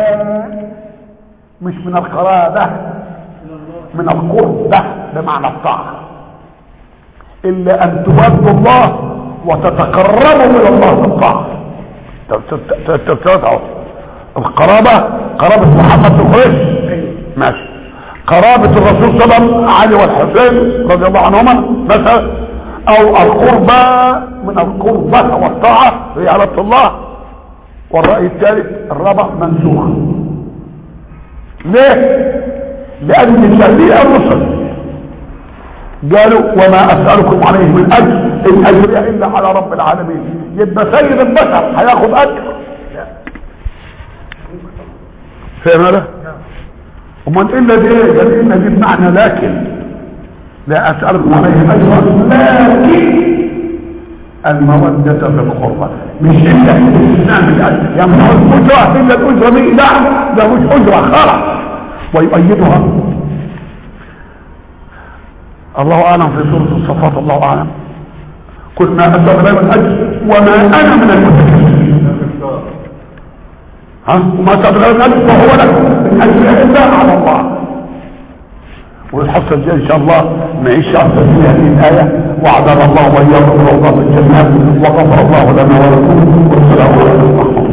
Speaker 1: مش من القرابة من القربة بمعنى الطاعة الا ان تودوا الله وتتقربوا الى الله بالطاعة تتوسعوا القرابة قرابة محمد بن قريش ماشي قرابة الرسول صلى الله عليه وسلم علي والحسين رضي الله عنهما مثلا او القربة من القربة والطاعة هي عبادة الله والرأي الثالث الرابع منسوخ ليه لان جميع الرسل قالوا وما اسألكم عليه من اجر ان اجري الا على رب العالمين يبقى سيد البشر هياخد اجر فاهم هذا امال الا دي ايه قال ان دي بمعنى لكن لا اسألكم عليه اجرا لكن المودة في القربة مش الا نعمل اجر يعني مش اجرة الا الاجرة دي لا ده مش اجرة خلاص ويؤيدها الله اعلم في سورة الصفات الله اعلم قل ما اسأل غير الاجر وما انا من المتكلمين ها وما اسأل غير الاجر فهو لك من اجر الا على الله والحصة الجاية ان شاء الله نعيش اكثر في هذه الايه وعدنا الله واياكم روضات الجنات وغفر الله لنا ولكم والسلام عليكم ورحمه الله